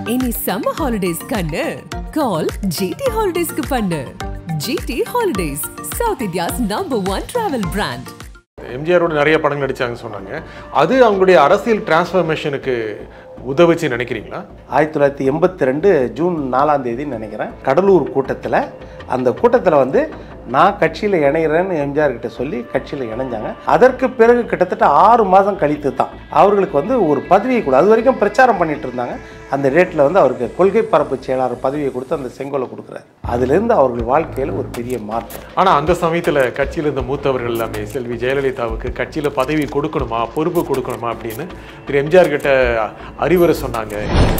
இனி summer holidays கண்ணு கால் GT ஹாலிடேஸ்க்கு பண்ணு GT holidays south India's number one travel brand எம்ஜிஆரோட நிறைய படங்கள் நடிச்சாங்கன்னு சொன்னாங்க அது அவங்களுடைய அரசியல் டிரான்ஸ்ஃபர்மேஷனுக்கு உதவுச்சு நினைக்கிறீங்களா ஆயிரத்தி தொள்ளாயிரத்தி எண்பத்தி ரெண்டு ஜூன் நாலாம் தேதின்னு நினைக்கிறேன் கடலூர் கூட்டத்தில் அந்த கூட்டத்தில் வந்து நான் கட்சியில் இணைகிறேன்னு எம்ஜிஆர் கிட்ட சொல்லி கட்சியில் இணைஞ்சாங்க அதற்கு பிறகு கிட்டத்தட்ட ஆறு மாதம் கழித்து தான் அவர்களுக்கு வந்து ஒரு பதவியை கூட அது வரைக்கும் பிரச்சாரம் பண்ணிட்டு இருந்தாங்க அந்த டேட்டில் வந்து அவருக்கு கொள்கை பரப்பு செயலாளர் பதவியை கொடுத்து அந்த செங்கோலை கொடுக்குறாரு அதுலேருந்து அவர்கள் வாழ்க்கையில் ஒரு பெரிய மாற்றம் ஆனா அந்த சமயத்துல கட்சியில இருந்த மூத்தவர்கள் எல்லாமே செல்வி ஜெயலலிதாவுக்கு கட்சியில பதவி கொடுக்கணுமா பொறுப்பு கொடுக்கணுமா அப்படின்னு திரு எம்ஜிஆர் கிட்ட அறிவுரை சொன்னாங்க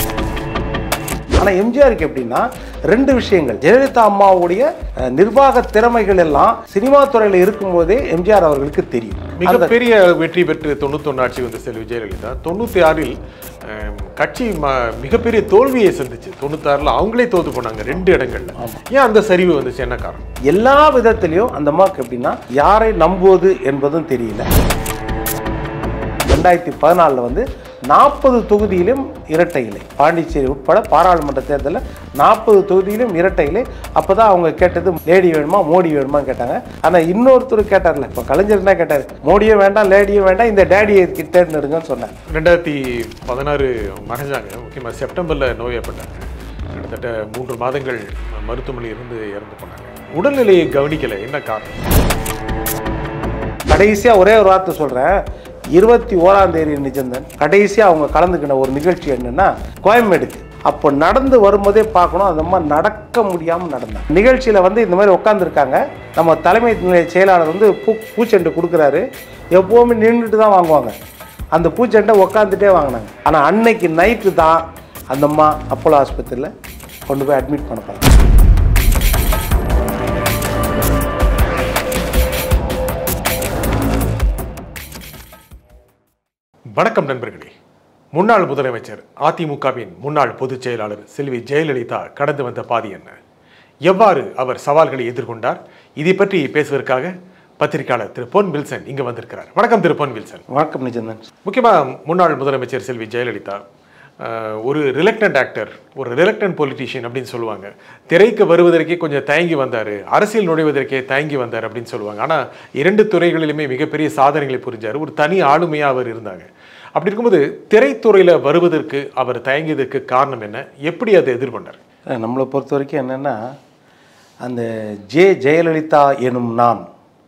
ஆனால் எம்ஜிஆருக்கு எப்படின்னா ரெண்டு விஷயங்கள் ஜெயலலிதா அம்மாவுடைய அஹ், நிர்வாக திறமைகள் எல்லாம் சினிமா துறையில் இருக்கும்போதே எம்ஜிஆர் அவர்களுக்கு தெரியும் அந்த மிகப்பெரிய வெற்றி பெற்று தொண்ணூத்தொன்னு ஆட்சி வந்த செல்வி ஜெயலலிதா தொண்ணூத்தி ஆறில் அஹ், கட்சி ம- மிகப்பெரிய தோல்வியை சந்திச்சு தொண்ணூத்தாறுல அவங்களே தோத்து போனாங்க ரெண்டு இடங்கள்ல ஏன் அந்த சரிவு வந்துச்சு என்ன காரணம் எல்லா விதத்திலையும் அந்த அம்மாவுக்கு எப்படின்னா யாரை நம்புவது என்பதும் தெரியல ரெண்டாயிரத்தி பதினாலில் வந்து நாற்பது தொகுதியிலும் இரட்டை இலை பாண்டிச்சேரி உட்பட பாராளுமன்ற தேர்தலில் நாற்பது தொகுதியிலும் இரட்டை இலை அப்போ தான் அவங்க கேட்டது லேடி வேணுமா மோடி வேணுமான்னு கேட்டாங்க ஆனால் இன்னொருத்தர் கேட்டார்ல இப்போ கலைஞர் என்ன கேட்டார் மோடியும் வேண்டாம் லேடியும் வேண்டாம் இந்த டேடியை தேர்ந்தெடுங்கன்னு சொன்னாங்க ரெண்டாயிரத்தி பதினாறு மறைஞ்சாங்க முக்கியமாக செப்டம்பரில் நோயப்பட்டாங்க கிட்டத்தட்ட மூன்று மாதங்கள் மருத்துவமனையில் இருந்து இறந்து போனாங்க உடல்நிலையை கவனிக்கல என்ன காரணம் கடைசியாக ஒரே ஒரு வார்த்தை சொல்கிறேன் இருபத்தி ஓராம் தேதி நிஜந்தன் கடைசியாக அவங்க கலந்துக்கின ஒரு நிகழ்ச்சி என்னன்னா கோயம்பேடுக்கு அப்போ நடந்து வரும்போதே பார்க்கணும் அந்த மாதிரி நடக்க முடியாமல் நடந்தாங்க நிகழ்ச்சியில் வந்து இந்த மாதிரி உட்காந்துருக்காங்க நம்ம தலைமை நிலைய செயலாளர் வந்து பூ பூச்செண்டு கொடுக்குறாரு எப்போவுமே நின்றுட்டு தான் வாங்குவாங்க அந்த பூச்செண்டை உட்காந்துட்டே வாங்கினாங்க ஆனால் அன்னைக்கு நைட்டு தான் அந்த அம்மா அப்போலோ ஆஸ்பத்திரியில் கொண்டு போய் அட்மிட் பண்ண வணக்கம் நண்பர்களே முன்னாள் முதலமைச்சர் அதிமுகவின் முன்னாள் பொதுச் செயலாளர் செல்வி ஜெயலலிதா கடந்து வந்த பாதி என்ன எவ்வாறு அவர் சவால்களை எதிர்கொண்டார் இதை பற்றி பேசுவதற்காக பத்திரிகையாளர் திரு பொன் வில்சன் இங்கு வந்திருக்கிறார் வணக்கம் திரு பொன் வில்சன் வணக்கம் நிஜந்தன் முக்கியமாக முன்னாள் முதலமைச்சர் செல்வி ஜெயலலிதா அஹ், ஒரு ரிலக்டன்ட் ஆக்டர் ஒரு ரிலக்டன்ட் பொலிட்டீஷியன் அப்படின்னு சொல்லுவாங்க திரைக்கு வருவதற்கே கொஞ்சம் தயங்கி வந்தார் அரசியல் நுழைவதற்கே தயங்கி வந்தார் அப்படின்னு சொல்லுவாங்க ஆனால் இரண்டு துறைகளிலுமே மிகப்பெரிய சாதனைகளை புரிஞ்சார் ஒரு தனி ஆளுமையாக அவர் இருந்தாங்க அப்படி இருக்கும்போது திரைத்துறையில் வருவதற்கு அவர் தயங்கியதற்கு காரணம் என்ன எப்படி அதை எதிர்கொண்டார் நம்மளை பொறுத்த வரைக்கும் என்னென்னா அந்த ஜே ஜெயலலிதா எனும் நான்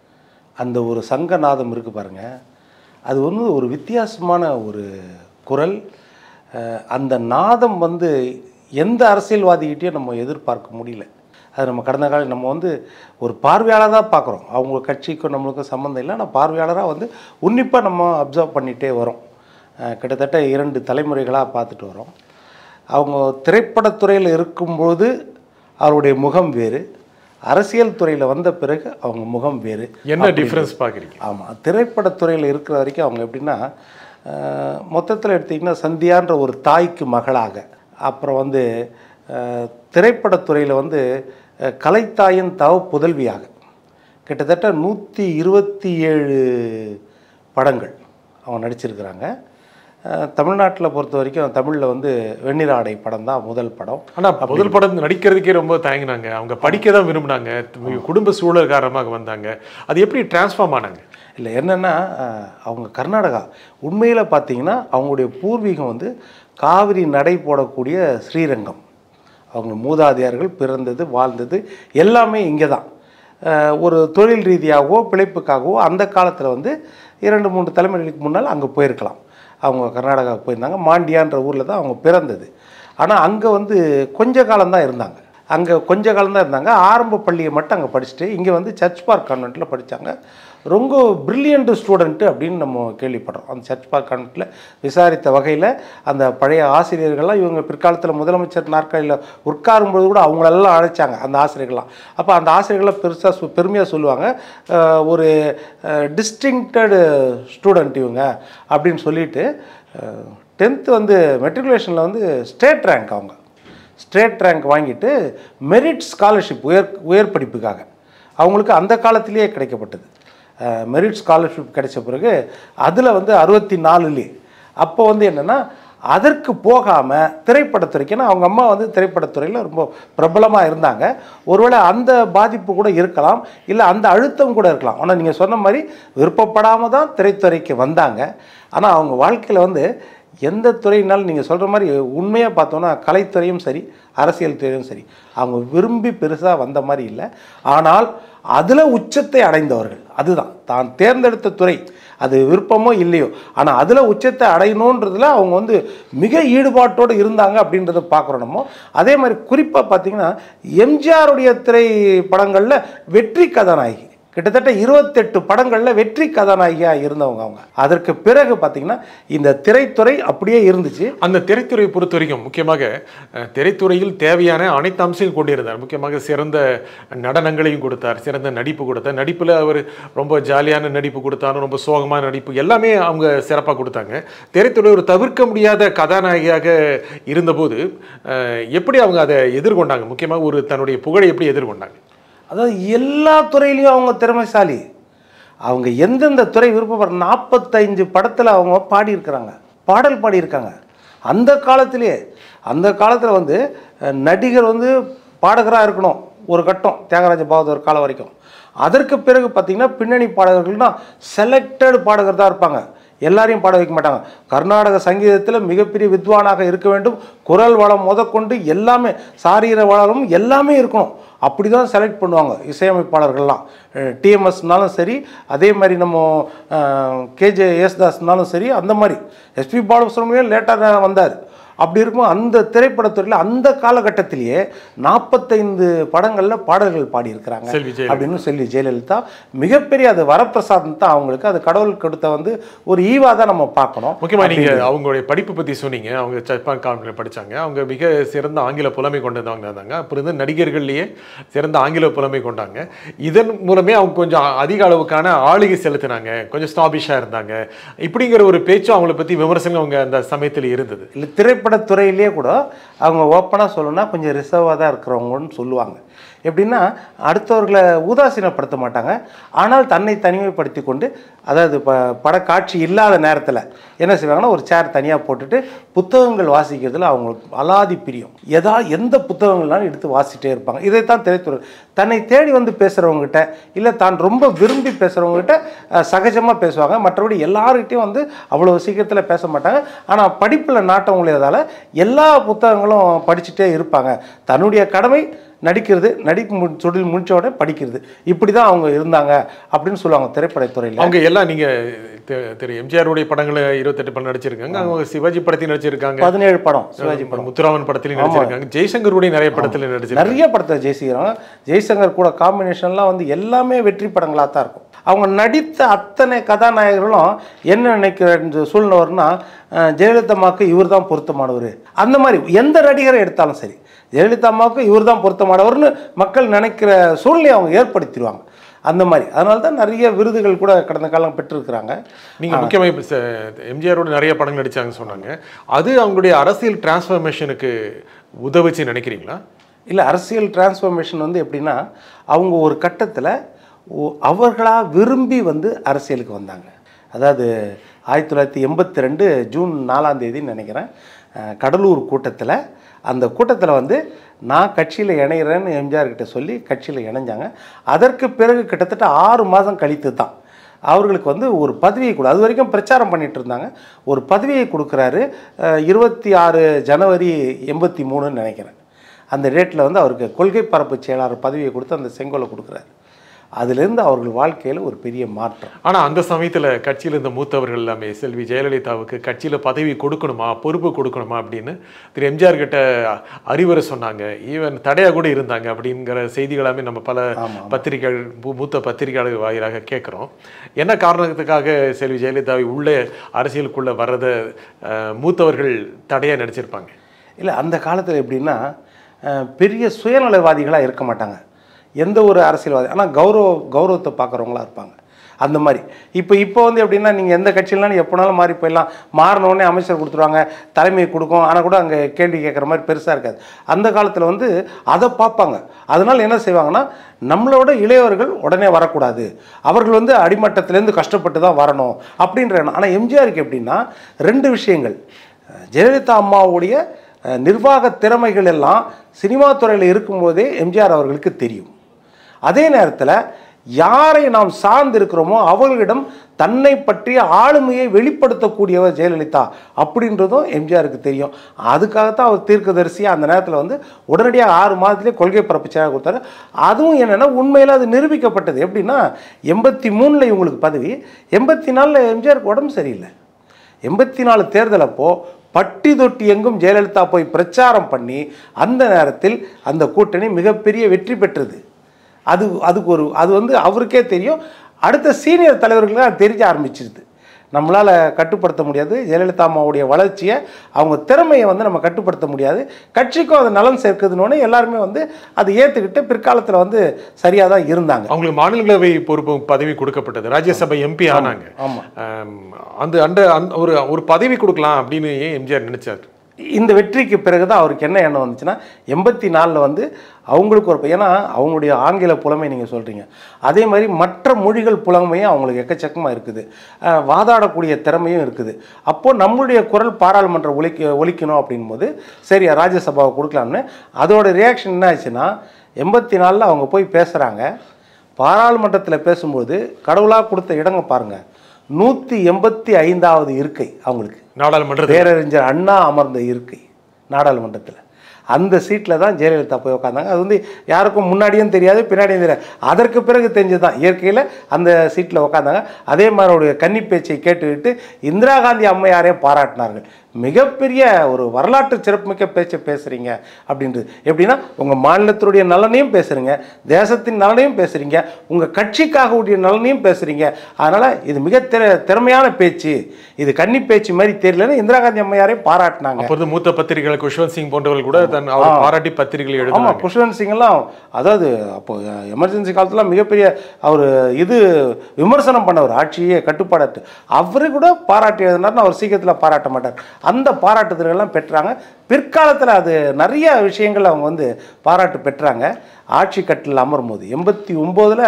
அந்த ஒரு சங்கநாதம் இருக்கு பாருங்க அது வந்து ஒரு வித்தியாசமான ஒரு குரல் அஹ், அந்த நாதம் வந்து எந்த அரசியல்வாதிகிட்டையும் நம்ம எதிர்பார்க்க முடியல அது நம்ம கடந்த காலம் நம்ம வந்து ஒரு பார்வையாளராக தான் பார்க்குறோம் அவங்க கட்சிக்கும் நம்மளுக்கும் சம்மந்தம் இல்லை ஆனால் பார்வையாளராக வந்து உன்னிப்பாக நம்ம அப்சர்வ் பண்ணிகிட்டே வரோம் அஹ், கிட்டத்தட்ட இரண்டு தலைமுறைகளாக பார்த்துட்டு வரோம் அவங்க திரைப்படத்துறையில் இருக்கும்போது அவருடைய முகம் வேறு அரசியல் துறையில் வந்த பிறகு அவங்க முகம் வேறு என்ன டிஃப்ரென்ஸ் பார்க்குறீங்க ஆமாம் திரைப்படத்துறையில் இருக்கிற வரைக்கும் அவங்க எப்படின்னா மொத்தத்தில் எடுத்திங்கன்னா சந்தியான்ற ஒரு தாய்க்கு மகளாக அப்புறம் வந்து அஹ், திரைப்படத்துறையில் வந்து அஹ், கலைத்தாயின் தவ புதல்வியாக கிட்டத்தட்ட நூற்றி இருபத்தி ஏழு படங்கள் அவங்க நடிச்சிருக்கிறாங்க தமிழ்நாட்டில் பொறுத்த வரைக்கும் தமிழில் வந்து வெண்ணிராடை படம் தான் முதல் படம் ஆனால் முதல் படம் நடிக்கிறதுக்கே ரொம்ப தயங்கினாங்க அவங்க படிக்க தான் விரும்பினாங்க குடும்ப சூழல் காரணமாக வந்தாங்க அது எப்படி டிரான்ஸ்ஃபார்ம் ஆனாங்க இல்லை என்னென்னா அவங்க கர்நாடகா உண்மையில் பார்த்தீங்கன்னா அவங்களுடைய பூர்வீகம் வந்து காவிரி நடை போடக்கூடிய ஸ்ரீரங்கம் அவங்க மூதாதையர்கள் பிறந்தது வாழ்ந்தது எல்லாமே இங்கே தான் அஹ், ஒரு தொழில் ரீதியாகவோ பிழைப்புக்காகவோ அந்த காலத்தில் வந்து இரண்டு மூன்று தலைமுறைகளுக்கு முன்னால் அங்கே போயிருக்கலாம் அவங்க கர்நாடகாவுக்கு போயிருந்தாங்க மாண்டியான்ற ஊரில் தான் அவங்க பிறந்தது ஆனால் அங்கே வந்து கொஞ்ச காலம்தான் இருந்தாங்க அங்கே கொஞ்ச காலம் தான் இருந்தாங்க ஆரம்ப பள்ளியை மட்டும் அங்கே படிச்சுட்டு இங்கே வந்து சர்ச் பார்க் கான்வெண்ட்டில் படித்தாங்க ரொம்ப பிரில்லியண்ட் ஸ்டூடெண்ட்டு அப்படின்னு நம்ம கேள்விப்படுறோம் அந்த சர்ச் பார்க் கான்வெண்ட்டில் விசாரித்த வகையில் அந்த பழைய ஆசிரியர்கள்லாம் இவங்க பிற்காலத்தில் முதலமைச்சர் நாற்காலியில் உட்காரும்போது கூட அவங்களெல்லாம் அழைச்சாங்க அந்த ஆசிரியர்கள்லாம் அப்போ அந்த ஆசிரியர்கள்லாம் பெருசாக சொ பெருமையாக சொல்லுவாங்க அஹ், ஒரு டிஸ்டிங்டடு ஸ்டூடெண்ட் இவங்க அப்படின்னு சொல்லிட்டு டென்த்து வந்து மெட்ரிகுலேஷனில் வந்து ஸ்டேட் ரேங்க் அவங்க ஸ்டேட் ரேங்க் வாங்கிட்டு மெரிட் ஸ்காலர்ஷிப் உயர் உயர் படிப்புக்காக அவங்களுக்கு அந்த காலத்திலேயே கிடைக்கப்பட்டது மெரிட் ஸ்காலர்ஷிப் கிடைச்ச பிறகு அதில் வந்து அறுபத்தி நாலுலேயே அப்போ வந்து என்னென்னா அதற்கு போகாமல் திரைப்படத்துறைக்கு ஏன்னா அவங்க அம்மா வந்து திரைப்படத்துறையில் ரொம்ப பிரபலமாக இருந்தாங்க ஒருவேளை அந்த பாதிப்பு கூட இருக்கலாம் இல்லை அந்த அழுத்தம் கூட இருக்கலாம் ஆனால் நீங்கள் சொன்ன மாதிரி விருப்பப்படாமல் தான் திரைத்துறைக்கு வந்தாங்க ஆனால் அவங்க வாழ்க்கையில் வந்து எந்த துறையினாலும் நீங்கள் சொல்கிற மாதிரி உண்மையாக பார்த்தோன்னா கலைத்துறையும் சரி அரசியல் துறையும் சரி அவங்க விரும்பி பெருசாக வந்த மாதிரி இல்லை ஆனால் அதில் உச்சத்தை அடைந்தவர்கள் அதுதான் தான் தேர்ந்தெடுத்த துறை அது விருப்பமோ இல்லையோ ஆனால் அதில் உச்சத்தை அடையணுன்றதுல அவங்க வந்து மிக ஈடுபாட்டோடு இருந்தாங்க அப்படின்றத பார்க்குறோம் நம்ம அதே மாதிரி குறிப்பாக பார்த்தீங்கன்னா எம்ஜிஆருடைய திரைப்படங்களில் வெற்றி கதாநாயகி கிட்டத்தட்ட இருபத்தெட்டு படங்களில் வெற்றி கதாநாயகியாக இருந்தவங்க அவங்க அதற்கு பிறகு பார்த்தீங்கன்னா இந்த திரைத்துறை அப்படியே இருந்துச்சு அந்த திரைத்துறையை பொறுத்த வரைக்கும் முக்கியமாக அஹ், திரைத்துறையில் தேவையான அனைத்து அம்சங்களும் கொண்டிருந்தார் முக்கியமாக சிறந்த நடனங்களையும் கொடுத்தார் சிறந்த நடிப்பு கொடுத்தார் நடிப்பில் அவர் ரொம்ப ஜாலியான நடிப்பு கொடுத்தாலும் ரொம்ப சோகமான நடிப்பு எல்லாமே அவங்க சிறப்பாக கொடுத்தாங்க திரைத்துறை ஒரு தவிர்க்க முடியாத கதாநாயகியாக இருந்தபோது அஹ், எப்படி அவங்க அதை எதிர்கொண்டாங்க முக்கியமாக ஒரு தன்னுடைய புகழை எப்படி எதிர்கொண்டாங்க அதாவது எல்லா துறையிலையும் அவங்க திறமைசாலி அவங்க எந்தெந்த துறை விருப்பப்படுற நாற்பத்தைந்து படத்தில் அவங்க பாடியிருக்கிறாங்க பாடல் பாடியிருக்காங்க அந்த காலத்திலேயே அந்த காலத்தில் வந்து அஹ், நடிகர் வந்து பாடகராக இருக்கணும் ஒரு கட்டம் தியாகராஜ பாகவதர் காலம் வரைக்கும் அதற்கு பிறகு பார்த்தீங்கன்னா பின்னணி பாடகர்கள்னா செலக்டட் பாடகர் தான் இருப்பாங்க எல்லாரையும் பாட வைக்க மாட்டாங்க கர்நாடக சங்கீதத்தில் மிகப்பெரிய வித்வானாக இருக்க வேண்டும் குரல் வளம் முதற்கொண்டு எல்லாமே சாரீர வளம் எல்லாமே இருக்கணும் அப்படி தான் செலக்ட் பண்ணுவாங்க இசையமைப்பாளர்கள்லாம் டிஎம்எஸ்னாலும் சரி அதே மாதிரி நம்ம கேஜே யேசுதாஸ்னாலும் சரி அந்த மாதிரி எஸ்பி பாலசுப்ரமணியம் லேட்டாக வந்தார் அப்படி இருக்கும் அந்த திரைப்படத்துறையில் அந்த காலகட்டத்திலேயே நாற்பத்தைந்து படங்களில் பாடல்கள் பாடியிருக்கிறாங்க செல்வி ஜெயலலிதா. அப்படின்னு செல்வி ஜெயலலிதா மிகப்பெரிய அது வரப்பிரசாதம் தான் அவங்களுக்கு அது கடவுள் கொடுத்த வந்து ஒரு ஈவா தான் நம்ம பார்க்கணும் முக்கியமாக நீங்கள் அவங்களுடைய படிப்பு பற்றி சொன்னீங்க அவங்க ஜப்பான் காலேஜில் படிச்சாங்க அவங்க மிக சிறந்த ஆங்கில புலமை கொண்டவங்க இருந்தாங்க அப்புறம் இருந்து நடிகர்கள்லேயே சிறந்த ஆங்கில புலமை கொண்டாங்க இதன் மூலமே அவங்க கொஞ்சம் அதிக அளவுக்கான ஆளுகை செலுத்தினாங்க கொஞ்சம் ஸ்டாபிஷாக இருந்தாங்க இப்படிங்கிற ஒரு பேச்சும் அவங்கள பற்றி விமர்சனம் அவங்க அந்த சமயத்தில் இருந்தது இல்லை திரைப்படத்துறையிலே கூட அவங்க ஓப்பனாக சொல்லணும்னா கொஞ்சம் ரிசர்வாக தான் இருக்கிறவங்கன்னு சொல்லுவாங்க எப்படின்னா அடுத்தவர்களை உதாசீனப்படுத்த மாட்டாங்க ஆனால் தன்னை தனிமைப்படுத்தி கொண்டு அதாவது ப படக்காட்சி இல்லாத நேரத்தில் என்ன செய்வாங்கன்னா ஒரு சேர் தனியாக போட்டுட்டு புத்தகங்கள் வாசிக்கிறதுல அவங்களுக்கு அலாதி பிரியம் எதா எந்த புத்தகங்கள்னாலும் எடுத்து வாசிட்டே இருப்பாங்க இதைத்தான் திரைத்துறை தன்னை தேடி வந்து பேசுகிறவங்ககிட்ட இல்லை தான் ரொம்ப விரும்பி பேசுகிறவங்ககிட்ட சகஜமாக பேசுவாங்க மற்றபடி எல்லாருக்கிட்டையும் வந்து அவ்வளோ சீக்கிரத்தில் பேச மாட்டாங்க ஆனால் படிப்பில் நாட்டம் உடையதால் எல்லா புத்தகங்களும் படிச்சுட்டே இருப்பாங்க தன்னுடைய கடமை நடிக்கிறது நடிப்பு மு தொழில் முடிச்ச உடனே படிக்கிறது இப்படி தான் அவங்க இருந்தாங்க அப்படின்னு சொல்லுவாங்க திரைப்படத்துறையில் அவங்க எல்லாம் நீங்கள் திரு எம்ஜிஆருடைய படங்களை இருபத்தெட்டு படம் நடிச்சிருக்காங்க அவங்க சிவாஜி படத்தையும் நடிச்சிருக்காங்க பதினேழு படம் சிவாஜி படம் முத்துராமன் படத்திலையும் நடிச்சிருக்காங்க ஜெய்சங்கருடைய நிறைய படத்தில் நடிச்சிருக்காங்க நிறைய படத்தை ஜெயசீகரம் ஜெய்சங்கர் கூட காம்பினேஷன்லாம் வந்து எல்லாமே வெற்றி படங்களாக தான் இருக்கும் அவங்க நடித்த அத்தனை கதாநாயகர்களும் என்ன நினைக்கிற இந்த சூழ்நிலை வரும்னா அஹ், ஜெயலலிதா அம்மாவுக்கு இவர் தான் பொருத்தமானவர் அந்த மாதிரி எந்த நடிகரை எடுத்தாலும் சரி ஜெயலலிதா அம்மாவுக்கு இவர் தான் பொருத்தமானவர்னு மக்கள் நினைக்கிற சூழ்நிலையை அவங்க ஏற்படுத்திடுவாங்க அந்த மாதிரி அதனால தான் நிறைய விருதுகள் கூட கடந்த காலம் பெற்றிருக்கிறாங்க நீங்க முக்கியமாக இப்போ எம்ஜிஆரோட நிறைய படங்கள் நடிச்சாங்கன்னு சொன்னாங்க அது அவங்களுடைய அரசியல் டிரான்ஸ்ஃபர்மேஷனுக்கு உதவுச்சு நினைக்கிறீங்களா இல்லை அரசியல் டிரான்ஸ்ஃபர்மேஷன் வந்து எப்படின்னா அவங்க ஒரு கட்டத்தில் அவர்களாக விரும்பி வந்து அரசியலுக்கு வந்தாங்க அதாவது ஆயிரத்தி தொள்ளாயிரத்தி எண்பத்தி ரெண்டு ஜூன் நாலாம் தேதின்னு நினைக்கிறேன் அஹ், கடலூர் கூட்டத்தில் அந்த கூட்டத்தில் வந்து நான் கட்சியில் இணையிறேன்னு எம்ஜிஆர் கிட்ட சொல்லி கட்சியில் இணைஞ்சாங்க அதற்கு பிறகு கிட்டத்தட்ட ஆறு மாதம் கழித்து தான் அவர்களுக்கு வந்து ஒரு பதவியை கொடு அது வரைக்கும் பிரச்சாரம் பண்ணிட்டு இருந்தாங்க ஒரு பதவியை கொடுக்குறாரு இருபத்தி ஆறு ஜனவரி எண்பத்தி மூணுன்னு நினைக்கிறேன் அந்த டேட்டில் வந்து அவருக்கு கொள்கை பரப்பு செயலாளர் பதவியை கொடுத்து அந்த செங்கோலை கொடுக்குறாரு அதிலிருந்து அவர்கள் வாழ்க்கையில் ஒரு பெரிய மாற்றம் ஆனா அந்த சமயத்துல கட்சியில இருந்த மூத்தவர்கள் எல்லாமே செல்வி ஜெயலலிதாவுக்கு கட்சியில பதவி கொடுக்கணுமா பொறுப்பு கொடுக்கணுமா அப்படின்னு திரு எம்ஜிஆர் கிட்ட அறிவுரை சொன்னாங்க ஈவன் தடையா கூட இருந்தாங்க அப்படிங்கிற செய்திகளாமே நம்ம பல பத்திரிகைகள் மூ- மூத்த பத்திரிகையாளர் வாயிலாக கேட்குறோம் என்ன காரணத்துக்காக செல்வி ஜெயலலிதாவை உள்ளே அரசியலுக்குள்ள வர்றத அஹ், மூத்தவர்கள் தடையா நடிச்சிருப்பாங்க இல்லை அந்த காலத்தில் எப்படின்னா அஹ், பெரிய சுயநலவாதிகளாக இருக்க மாட்டாங்க எந்த ஒரு அரசியல்வாதி ஆனால் கௌரவ கௌரவத்தை பார்க்குறவங்களா இருப்பாங்க அந்த மாதிரி இப்போ இப்போ வந்து எப்படின்னா நீங்கள் எந்த கட்சியிலனாலும் எப்போனாலும் மாறி போயிடலாம் மாறின உடனே அமைச்சர் கொடுத்துருவாங்க தலைமை கொடுக்கும் ஆனால் கூட அங்கே கேள்வி கேட்குற மாதிரி பெருசாக இருக்காது அந்த காலத்தில் வந்து அதை பார்ப்பாங்க அதனால் என்ன செய்வாங்கன்னா நம்மளோட இளையவர்கள் உடனே வரக்கூடாது அவர்கள் வந்து அடிமட்டத்திலேருந்து கஷ்டப்பட்டு தான் வரணும் அப்படின்ற எண்ணம் ஆனால் எம்ஜிஆருக்கு எப்படின்னா ரெண்டு விஷயங்கள் அஹ், ஜெயலலிதா அம்மாவுடைய அஹ், நிர்வாக திறமைகள் எல்லாம் சினிமா துறையில் இருக்கும்போதே எம்ஜிஆர் அவர்களுக்கு தெரியும் அதே நேரத்தில் யாரை நாம் சார்ந்து இருக்கிறோமோ அவர்களிடம் தன்னை பற்றிய ஆளுமையை வெளிப்படுத்தக்கூடியவர் ஜெயலலிதா அப்படின்றதும் எம்ஜிஆருக்கு தெரியும் அதுக்காகத்தான் அவர் தீர்க்கதரிசியாக அந்த நேரத்தில் வந்து உடனடியாக ஆறு மாதத்திலே கொள்கை பரப்புச்சாக கொடுத்தாரு அதுவும் என்னென்னா உண்மையில் அது நிரூபிக்கப்பட்டது எப்படின்னா எண்பத்தி மூணில் இவங்களுக்கு பதவி எண்பத்தி நாலில் எம்ஜிஆருக்கு உடம்பு சரியில்லை எண்பத்தி நாலு தேர்தல் அப்போ பட்டி தொட்டி எங்கும் ஜெயலலிதா போய் பிரச்சாரம் பண்ணி அந்த நேரத்தில் அந்த கூட்டணி மிகப்பெரிய வெற்றி பெற்றது அது அதுக்கு ஒரு அது வந்து அவருக்கே தெரியும் அடுத்த சீனியர் தலைவர்களுக்கு அது தெரிய ஆரம்பிச்சிருது நம்மளால் கட்டுப்படுத்த முடியாது ஜெயலலிதா அம்மாவுடைய வளர்ச்சியை அவங்க திறமையை வந்து நம்ம கட்டுப்படுத்த முடியாது கட்சிக்கும் அது நலன் சேர்க்குதுன்னு எல்லாருமே வந்து அதை ஏற்றுக்கிட்டு பிற்காலத்தில் வந்து சரியாக தான் இருந்தாங்க அவங்களுக்கு மாநிலங்களவை பொறுப்பு பதவி கொடுக்கப்பட்டது ராஜ்யசபா எம்பி ஆனாங்க ஆமாம் ஆம், அந்த அந்த அந்த ஒரு ஒரு பதவி கொடுக்கலாம் அப்படின்னு ஏன் எம்ஜிஆர் நினைச்சார் இந்த வெற்றிக்கு பிறகு தான் அவருக்கு என்ன எண்ணம் வந்துச்சுன்னா எண்பத்தி நாலில் வந்து அவங்களுக்கு ஒரு ஏன்னா அவங்களுடைய ஆங்கில புலமை நீங்கள் சொல்கிறீங்க அதே மாதிரி மற்ற மொழிகள் புலமையும் அவங்களுக்கு எக்கச்சக்கமாக இருக்குது அஹ், வாதாடக்கூடிய திறமையும் இருக்குது அப்போது நம்மளுடைய குரல் பாராளுமன்ற ஒலிக்க ஒலிக்கணும் அப்படின் போது சரி ராஜ்யசபாவை கொடுக்கலாம்னு அதோட ரியாக்ஷன் என்ன ஆச்சுன்னா எண்பத்தி நாலில் அவங்க போய் பேசுகிறாங்க பாராளுமன்றத்தில் பேசும்போது கடவுளாக கொடுத்த இடங்க பாருங்கள் நூற்றி எண்பத்தி ஐந்தாவது இருக்கை அவங்களுக்கு நாடாளுமன்றத்தில் பேரறிஞர் அண்ணா அமர்ந்த இருக்கை நாடாளுமன்றத்தில் அந்த சீட்டில் தான் ஜெயலலிதா போய் உட்காந்தாங்க அது வந்து யாருக்கும் முன்னாடியும் தெரியாது பின்னாடியும் தெரியாது அதற்கு பிறகு தெரிஞ்சது தான் இயற்கையில் அந்த சீட்டில் உட்காந்தாங்க அதே மாதிரி அவருடைய கன்னி பேச்சை கேட்டுக்கிட்டு இந்திரா காந்தி அம்மையாரே பாராட்டினார்கள் மிகப்பெரிய ஒரு வரலாற்று சிறப்புமிக்க பேச்சை பேசுகிறீங்க அப்படின்றது எப்படின்னா உங்கள் மாநிலத்தினுடைய நலனையும் பேசுகிறீங்க தேசத்தின் நலனையும் பேசுகிறீங்க உங்கள் கட்சிக்காக உடைய நலனையும் பேசுகிறீங்க அதனால் இது மிக திற திறமையான பேச்சு இது கன்னி பேச்சு மாதிரி தெரியலன்னு இந்திரா காந்தி அம்மையாரே பாராட்டினாங்க அப்போ வந்து மூத்த பத்திரிகைகள் குஷ்வந்த் சிங் போன்றவர்கள் கூட தன் அவர் பாராட்டி பத்திரிகைகள் ஆமாம் எழுதினாங்க குஷ்வந்த் சிங் எல்லாம் அதாவது அப்போ எமர்ஜென்சி காலத்துல மிகப்பெரிய அவர் இது விமர்சனம் பண்ணவர் ஆட்சியே கட்டுப்பாடற்று அவரு கூட பாராட்டி எழுதினார்னு அவர் சீக்கிரத்தில் பாராட்ட மாட்டார் அந்த பாராட்டுதல்கள்லாம் பெற்றாங்க பிற்காலத்தில் அது நிறைய விஷயங்கள் அவங்க வந்து பாராட்டு பெற்றாங்க ஆட்சி கட்டில் அமரும் போது எண்பத்தி ஒம்போதில்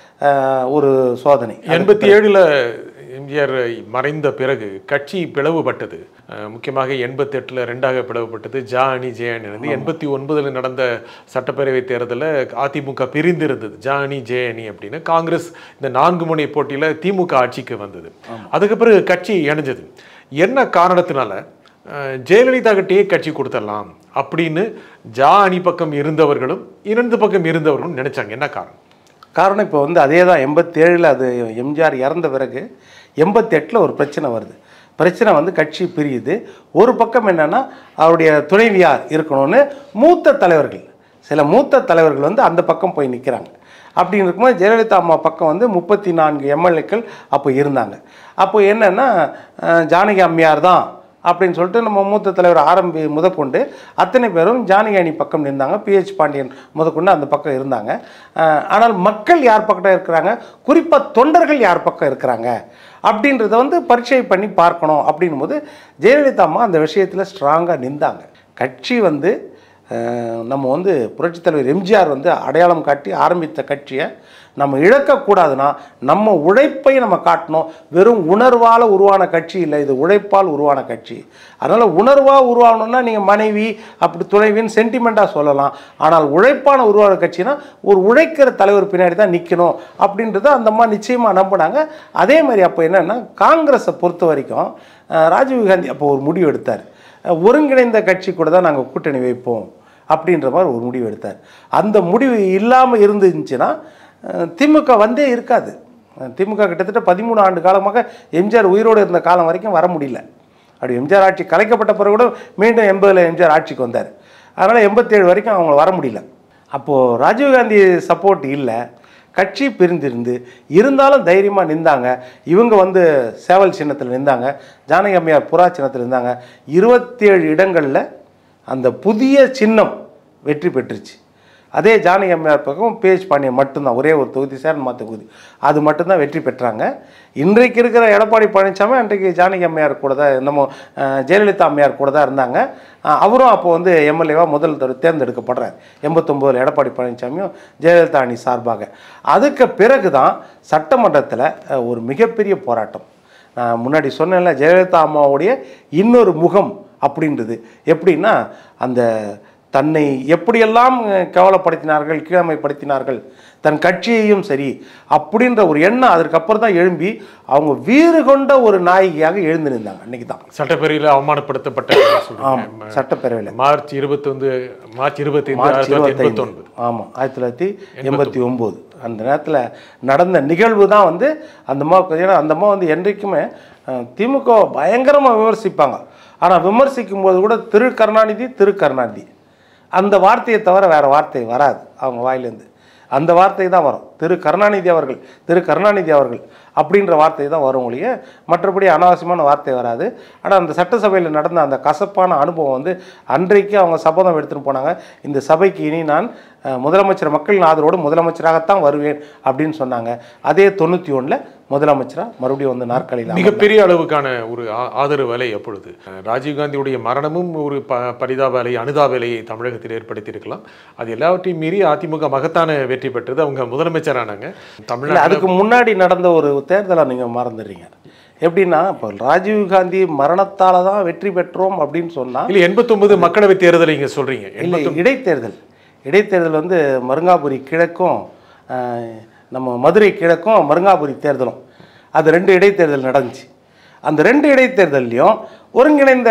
ஒரு சோதனை எண்பத்தி ஏழுல எம்ஜிஆர் மறைந்த பிறகு கட்சி பிளவுபட்டது அஹ், முக்கியமாக எண்பத்தெட்டில் ரெண்டாக பிளவுபட்டது ஜா அணி ஜே அணி இருந்து எண்பத்தி ஒன்பதில் நடந்த சட்டப்பேரவை தேர்தலில் அதிமுக பிரிந்திருந்தது ஜா அணி ஜே அணி அப்படின்னு காங்கிரஸ் இந்த நான்கு முனை போட்டியில் திமுக ஆட்சிக்கு வந்தது அதுக்கு பிறகு கட்சி இணைஞ்சது என்ன காரணத்தினால அஹ், ஜெயலலிதா கிட்டேயே கட்சி கொடுத்துடலாம் அப்படின்னு ஜா அணி பக்கம் இருந்தவர்களும் இரண்டு பக்கம் இருந்தவர்களும் நினைச்சாங்க என்ன காரணம் காரணம் இப்போ வந்து அதே தான் எண்பத்தேழில் அது எம்ஜிஆர் இறந்த பிறகு எண்பத்தெட்டில் ஒரு பிரச்சனை வருது பிரச்சனை வந்து கட்சி பிரியுது ஒரு பக்கம் என்னென்னா அவருடைய துணைவியார் இருக்கணும்னு மூத்த தலைவர்கள் சில மூத்த தலைவர்கள் வந்து அந்த பக்கம் போய் நிற்கிறாங்க அப்படின்னு இருக்கும்போது ஜெயலலிதா அம்மா பக்கம் வந்து முப்பத்தி நான்கு எம்எல்ஏக்கள் அப்போ இருந்தாங்க அப்போ என்னென்னா அஹ், ஜானகி அம்மையார் தான் அப்படின்னு சொல்லிட்டு நம்ம மூத்த தலைவர் ஆரம்பி முதற்கொண்டு அத்தனை பேரும் ஜானகி அணி பக்கம் நின்றாங்க பிஹெச் பாண்டியன் முதற்கொண்டு அந்த பக்கம் இருந்தாங்க அஹ், ஆனால் மக்கள் யார் பக்கம் இருக்கிறாங்க குறிப்பாக தொண்டர்கள் யார் பக்கம் இருக்கிறாங்க அப்படின்றத வந்து பரீட்சை பண்ணி பார்க்கணும் அப்படின்னும் போது ஜெயலலிதா அம்மா அந்த விஷயத்தில் ஸ்ட்ராங்காக நின்றாங்க கட்சி வந்து அஹ், நம்ம வந்து புரட்சித் தலைவர் எம்ஜிஆர் வந்து அடையாளம் காட்டி ஆரம்பித்த கட்சியை நம்ம இழக்கக்கூடாதுன்னா நம்ம உழைப்பை நம்ம காட்டணும் வெறும் உணர்வால் உருவான கட்சி இல்லை இது உழைப்பால் உருவான கட்சி அதனால் உணர்வாக உருவாகணும்னா நீங்கள் மனைவி அப்படி துணைவின்னு சென்டிமெண்ட்டாக சொல்லலாம் ஆனால் உழைப்பான உருவான கட்சினா ஒரு உழைக்கிற தலைவர் பின்னாடி தான் நிற்கணும் அப்படின்றத அந்த அம்மா நிச்சயமாக நம்பினாங்க அதே மாதிரி அப்போ என்னென்னா காங்கிரஸை பொறுத்த வரைக்கும் அஹ், ராஜீவ் காந்தி அப்போ ஒரு முடிவு எடுத்தார் அஹ், ஒருங்கிணைந்த கட்சி கூட தான் நாங்கள் கூட்டணி வைப்போம் அப்படின்ற மாதிரி ஒரு முடிவு எடுத்தார் அந்த முடிவு இல்லாமல் இருந்துச்சுன்னா அஹ், திமுக வந்தே இருக்காது அஹ், திமுக கிட்டத்தட்ட பதிமூணு ஆண்டு காலமாக எம்ஜிஆர் உயிரோடு இருந்த காலம் வரைக்கும் வர முடியல அப்படி எம்ஜிஆர் ஆட்சி கலைக்கப்பட்ட பிறகு கூட மீண்டும் எண்பதில் எம்ஜிஆர் ஆட்சிக்கு வந்தார் அதனால் எண்பத்தேழு வரைக்கும் அவங்க வர முடியல அப்போது ராஜீவ்காந்தி சப்போர்ட் இல்லை கட்சி பிரிந்திருந்து இருந்தாலும் தைரியமாக நின்றாங்க இவங்க வந்து சேவல் சின்னத்தில் நின்றாங்க ஜானகி அம்மையார் புறா சின்னத்தில் இருந்தாங்க இருபத்தேழு இடங்களில் அந்த புதிய சின்னம் வெற்றி பெற்றுச்சு அதே ஜானகி அம்மையார் பக்கம் பேஜ் பாண்டியன் மட்டும்தான் ஒரே ஒரு தொகுதி சேரன்மா தொகுதி அது மட்டும்தான் வெற்றி பெற்றாங்க இன்றைக்கு இருக்கிற எடப்பாடி பழனிசாமி அன்றைக்கு ஜானகி அம்மையார் கூட தான் நம்ம அஹ், ஜெயலலிதா அம்மையார் கூட தான் இருந்தாங்க அஹ், அவரும் அப்போ வந்து எம்எல்ஏவாக முதல் தடவை தேர்ந்தெடுக்கப்படுறார் எண்பத்தொம்போதில் எடப்பாடி பழனிசாமியும் ஜெயலலிதா அணி சார்பாக அதுக்கு பிறகு தான் சட்டமன்றத்தில் அஹ், ஒரு மிகப்பெரிய போராட்டம் நான் முன்னாடி சொன்னேன்ல ஜெயலலிதா அம்மாவுடைய இன்னொரு முகம் அப்படின்றது எப்படின்னா அந்த தன்னை எப்படியெல்லாம் அஹ், கேவலப்படுத்தினார்கள் கீழமைப்படுத்தினார்கள் தன் கட்சியையும் சரி அப்படின்ற ஒரு எண்ணம் அதற்கப்புறம் தான் எழும்பி அவங்க வீறு கொண்ட ஒரு நாயகியாக எழுந்து நின்றாங்க அன்னைக்கு தான் சட்டப்பேரவையில் அவமானப்படுத்தப்பட்ட ஆமாம் சட்டப்பேரவையில் மார்ச் இருபத்தொன்று மார்ச் இருபத்தி மார்ச் ஆயிரத்தி தொள்ளாயிரத்தி இருபத்தைந்து எண்பத்தொன்பது ஆமாம் ஆயிரத்தி தொள்ளாயிரத்தி எண்பத்தி ஒம்பது அந்த நேரத்தில் நடந்த நிகழ்வு தான் வந்து அந்த அம்மா ஏன்னா அந்த அம்மா வந்து என்றைக்குமே அஹ், திமுக பயங்கரமாக விமர்சிப்பாங்க ஆனால் விமர்சிக்கும் போது கூட திரு கருணாநிதி திரு கருணாநிதி அந்த வார்த்தையை தவிர வேறு வார்த்தை வராது அவங்க வாயிலேருந்து அந்த வார்த்தை தான் வரும் திரு கருணாநிதி அவர்கள் திரு கருணாநிதி அவர்கள் அப்படின்ற வார்த்தை தான் வரும் ஒழிய மற்றபடி அனாவசியமான வார்த்தை வராது ஆனால் அந்த சட்டசபையில் நடந்த அந்த கசப்பான அனுபவம் வந்து அன்றைக்கு அவங்க சபதம் எடுத்துன்னு போனாங்க இந்த சபைக்கு இனி நான் அஹ், முதலமைச்சர் மக்களின் ஆதரவோடு முதலமைச்சராகத்தான் வருவேன் அப்படின்னு சொன்னாங்க அதே தொண்ணூற்றி ஒன்றில் முதலமைச்சராக மறுபடியும் வந்து நாற்காலியில் மிகப்பெரிய அளவுக்கான ஒரு ஆ- ஆதரவு அலை எப்பொழுது அஹ், ராஜீவ்காந்தியுடைய மரணமும் ஒரு ப பரிதாப அலை அனுதாப அலையை தமிழகத்தில் ஏற்படுத்தியிருக்கலாம் அது எல்லாவற்றையும் மீறி அதிமுக மகத்தான வெற்றி பெற்றது அவங்க முதலமைச்சரானாங்க இல்லை தமிழ்நாட்டில் அதுக்கு முன்னாடி நடந்த ஒரு தேர்தலை நீங்கள் மறந்துடுறீங்க எப்படின்னா இப்போ ராஜீவ்காந்தி மரணத்தால் தான் வெற்றி பெற்றோம் அப்படின்னு சொன்னால் இல்ல எண்பத்தொன்பது மக்களவை தேர்தலை இங்க சொல்றீங்க இல்லை இடைத்தேர்தல் இடைத்தேர்தல் வந்து மருங்காபுரி கிழக்கும் ஆஹ், நம்ம மதுரை கிழக்கும் மருங்காபுரி தேர்தலும் அது ரெண்டு இடைத்தேர்தல் நடந்துச்சு அந்த ரெண்டு இடைத்தேர்தல்லையும் ஒருங்கிணைந்த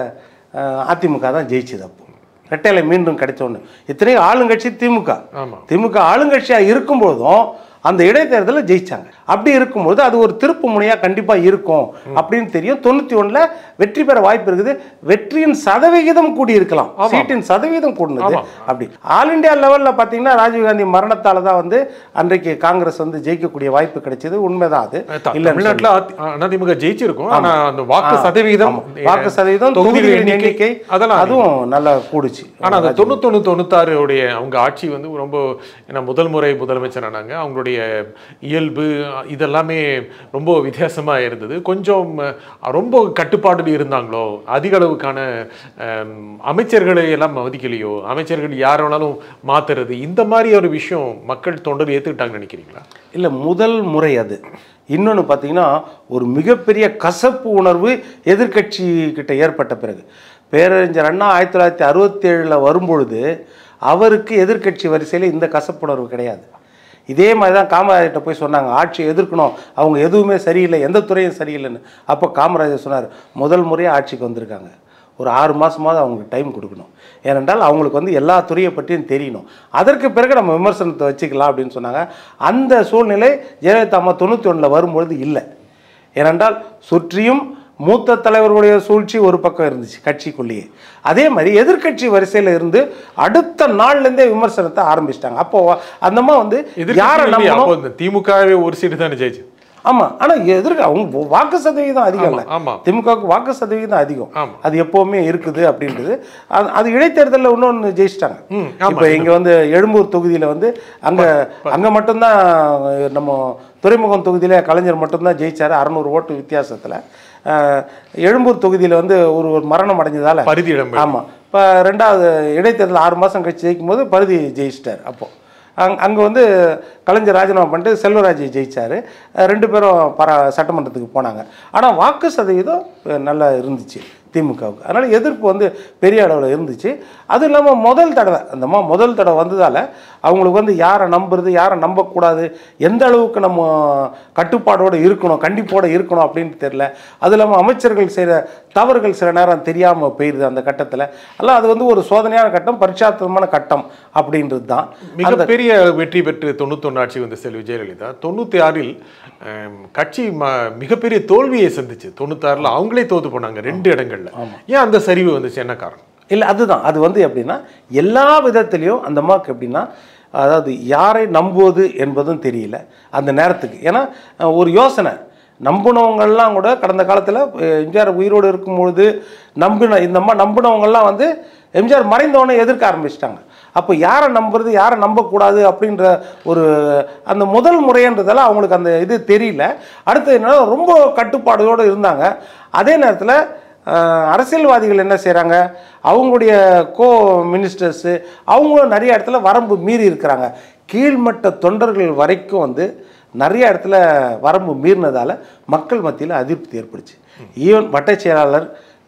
ஆஹ், அதிமுக தான் ஜெயிச்சது அப்போ ரெட்டையில மீண்டும் கிடைச்ச ஒன்று இத்தனையும் ஆளுங்கட்சி திமுக ஆமா திமுக ஆளுங்கட்சியாக இருக்கும்போதும் அந்த இடைத்தேர்தலில் ஜெயிச்சாங்க அப்படி இருக்கும்போது அது ஒரு திருப்பு முனையாக கண்டிப்பாக இருக்கும் அப்படின்னு தெரியும் தொண்ணூற்றி ஒன்றில் வெற்றி பெற வாய்ப்பு இருக்குது வெற்றியின் சதவிகிதம் கூடி இருக்கலாம் சீட்டின் சதவீதம் கூடினது அப்படி ஆல் இந்தியா லெவலில் பார்த்தீங்கன்னா ராஜீவ்காந்தி மரணத்தால் தான் வந்து அன்றைக்கு காங்கிரஸ் வந்து ஜெயிக்கக்கூடிய வாய்ப்பு கிடைச்சது உண்மைதான் அது த- இல்லைன்னு தமிழ்நாட்டுல அதி- அதிமுக ஜெயிச்சிருக்கும் ஆனா அந்த வாக்கு சதவீதம் வாக்கு சதவீதம் தொகுதிகள் தொகுதிகளின் எண்ணிக்கை அதெல்லாம் அதுவும் நல்லா கூடுச்சு ஆனா அந்த தொண்ணூத்தொன்னு தொண்ணூத்தாறு உடைய அவங்க ஆட்சி வந்து ரொம்ப ஏன்னா முதல் முறை முதலமைச்சர் ஆனாங்க அவங்களுடைய இயல்பு இதெல்லாமே ரொம்ப வித்தியாசமா இருந்தது கொஞ்சம் அஹ், ரொம்ப கட்டுப்பாடு இருந்தாங்களோ அதிக அளவுக்கான அஹ், அமைச்சர்களை எல்லாம் மதிக்கலையோ அமைச்சர்கள் யார் வேணாலும் மாத்துறது இந்த மாதிரி ஒரு விஷயம் மக்கள் தொண்டர் ஏத்துக்கிட்டாங்கன்னு நினைக்கிறீங்களா இல்லை முதல் முறை அது இன்னொன்று பார்த்தீங்கன்னா ஒரு மிகப்பெரிய கசப்பு உணர்வு எதிர்க்கட்சி கிட்ட ஏற்பட்ட பிறகு பேரறிஞர் அண்ணா ஆயிரத்தி தொள்ளாயிரத்தி அறுபத்தி ஏழில் வரும்பொழுது அவருக்கு எதிர்க்கட்சி வரிசையில் இந்த கசப்புணர்வு கிடையாது இதே மாதிரி தான் காமராஜர்கிட்ட போய் சொன்னாங்க ஆட்சியை எதிர்க்கணும் அவங்க எதுவுமே சரியில்லை எந்த துறையும் சரியில்லைன்னு அப்போ காமராஜர் சொன்னார் முதல் முறையாக ஆட்சிக்கு வந்திருக்காங்க ஒரு ஆறு மாதமாவது அவங்களுக்கு டைம் கொடுக்கணும் ஏனென்றால் அவங்களுக்கு வந்து எல்லா துறையை பற்றியும் தெரியணும் அதற்கு பிறகு நம்ம விமர்சனத்தை வச்சுக்கலாம் அப்படின்னு சொன்னாங்க அந்த சூழ்நிலை ஜெயலலிதா அம்மா தொண்ணூற்றி ஒன்றில் வரும்பொழுது இல்லை ஏனென்றால் சுற்றியும் மூத்த தலைவர்களுடைய சூழ்ச்சி ஒரு பக்கம் இருந்துச்சு கட்சிக்குள்ளேயே அதே மாதிரி எதிர்க்கட்சி வரிசையில் இருந்து அடுத்த நாள்லேருந்தே விமர்சனத்தை ஆரம்பிச்சிட்டாங்க அப்போ அந்தம்மா வந்து யாரை எதிர்க்கட்சி இல்லையா? நம்பணும் அப்போ இந்த திமுகவே ஒரு சீட்டு தானே ஜெயிச்சு ஆமா ஆனா எதிர்க்க அவங்க வாக்கு சதவீதம் அதிகம் இல்லை ஆமா. திமுகவுக்கு வாக்கு சதவீதம் அதிகம் ஆமா. அது எப்பவுமே இருக்குது அப்படின்றது அது அது இடைத்தேர்தலில் இன்னொன்று ஜெயிச்சிட்டாங்க ம், ஆமா. இப்போ இங்க வந்து எழும்பூர் தொகுதியில வந்து அங்க அங்க மட்டும்தான் நம்ம துறைமுகம் தொகுதியில கலைஞர் மட்டும்தான் ஜெயிச்சாரு அறநூறு ஓட்டு வித்தியாசத்துல அஹ், எழும்பூர் தொகுதியில வந்து ஒரு ஒரு மரணம் அடைஞ்சதால பரிதி இடம் ஆமா இப்போ ரெண்டாவது இடைத்தேர்தல் ஆறு மாதம் கழிச்சு ஜெயிக்கும் போது பருதி ஜெயிச்சிட்டார் அப்போ அங் அங்கே வந்து கலைஞர் ராஜினாமா பண்ணிட்டு செல்வராஜ் ஜெயிச்சார் ரெண்டு பேரும் பர சட்டமன்றத்துக்கு போனாங்க ஆனால் வாக்கு சதவீதம் அஹ், நல்லா இருந்துச்சு திமுகவுக்கு அதனால் எதிர்ப்பு வந்து பெரிய அளவில் இருந்துச்சு அதுவும் இல்லாமல் முதல் தடவை அந்த மா முதல் தடவை வந்ததால் அவங்களுக்கு வந்து யாரை நம்புறது யாரை நம்பக்கூடாது எந்த அளவுக்கு நம்ம கட்டுப்பாடோடு இருக்கணும் கண்டிப்போடு இருக்கணும் அப்படின்னு தெரியல அது இல்லாமல் அமைச்சர்கள் செய்கிற தவறுகள் சில நேரம் தெரியாமல் போயிடுது அந்த கட்டத்தில் எல்லாம் அது வந்து ஒரு சோதனையான கட்டம் பரிட்சார்த்தமான கட்டம் அப்படின்றது தான் மிகப்பெரிய வெற்றி பெற்று தொண்ணூத்தொன்னு ஆட்சி வந்த செல்வி ஜெயலலிதா தொண்ணூத்தி ஆறில் ஆம், கட்சி ம- மிகப்பெரிய தோல்வியை சந்திச்சு தொண்ணூத்தாறுல அவங்களே தோத்து போனாங்க ரெண்டு இடங்கள்ல ஏன் அந்த சரிவு வந்துச்சு என்ன காரணம் இல்லை அதுதான் அது வந்து எப்படின்னா எல்லா விதத்துலேயும் அந்த அம்மாவுக்கு எப்படின்னா அதாவது யாரை நம்புவது என்பதும் தெரியல அந்த நேரத்துக்கு ஏன்னா அஹ், ஒரு யோசனை நம்பினவங்கள்லாம் கூட கடந்த காலத்தில் எம்ஜிஆர் உயிரோடு இருக்கும்பொழுது நம்பின இந்த அம்மா நம்பினவங்கள்லாம் வந்து எம்ஜிஆர் மறைந்தவனை எதிர்க்க ஆரம்பிச்சிட்டாங்க அப்போ யாரை நம்புறது யாரை நம்பக்கூடாது அப்படின்ற ஒரு அந்த முதல் முறைன்றதால அவங்களுக்கு அந்த இது தெரியல அடுத்தது என்னன்னா ரொம்ப கட்டுப்பாடுகளோடு இருந்தாங்க அதே நேரத்தில் அஹ் அரசியல்வாதிகள் என்ன செய்கிறாங்க அவங்களுடைய கோ மினிஸ்டர்ஸு அவங்களும் நிறைய இடத்துல வரம்பு மீறி இருக்கிறாங்க கீழ்மட்ட தொண்டர்கள் வரைக்கும் வந்து நிறைய இடத்துல வரம்பு மீறினதால மக்கள் மத்தியில் அதிருப்தி ஏற்படுச்சு ஈவன் வட்டச் செயலாளர்